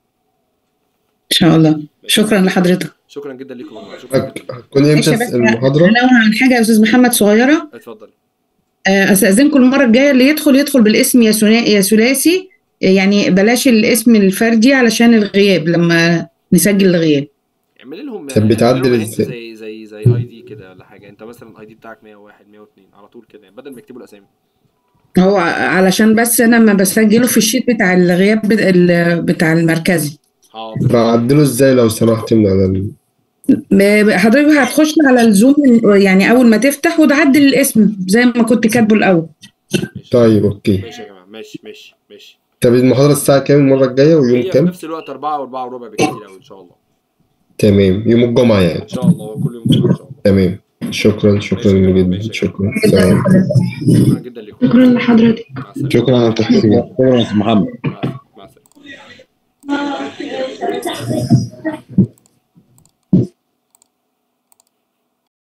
G: ان شاء الله شكرا لحضرتك
A: شكرا جدا لكم يا جماعه شكرا
B: هت-
A: جدا
B: هتكون امتى
G: ماشي يا باشا.
B: المحاضرة؟
G: انا عن حاجه يا استاذ محمد صغيره
A: اتفضل
G: آه، استاذنكم المره الجايه اللي يدخل يدخل بالاسم يا ثنائي يا ثلاثي يعني بلاش الاسم الفردي علشان الغياب لما نسجل الغياب
A: اعملي لهم
B: طب بتعدل
A: اعملي لهم
B: ازاي؟
A: زي زي زي اي دي كده ولا حاجه انت مثلا الاي دي بتاعك 101 102 على طول كده يعني بدل ما يكتبوا الاسامي
G: هو علشان بس انا لما بسجله في الشيت بتاع الغياب بت- ال- بتاع المركزي
A: حاضر
B: بعدله ازاي لو سمحت من على ال...
G: ب- حضرتك هتخش على الزوم يعني اول ما تفتح وتعدل الاسم زي ما كنت كاتبه الاول
A: ماشي
B: طيب اوكي
A: ماشي يا جماعه ماشي ماشي ماشي
B: طب المحاضرة الساعة كام المرة الجاية ويوم
A: هي في
B: كام؟
A: نفس الوقت 4 و4 وربع بالكتير قوي ان شاء الله
B: تمام يوم الجمعة يعني
A: ان شاء الله كل يوم جمعة ان شاء الله
B: تمام شكرا شكرا
A: ماشي يا جماعة،
B: جدا
A: ماشي يا
B: شكرا سلام
A: شكرا جدا لكم
C: شكرا لحضرتك
A: مع السلامه
E: شكرا على التحليل
H: شكرا يا استاذ محمد
A: مع مع السلامه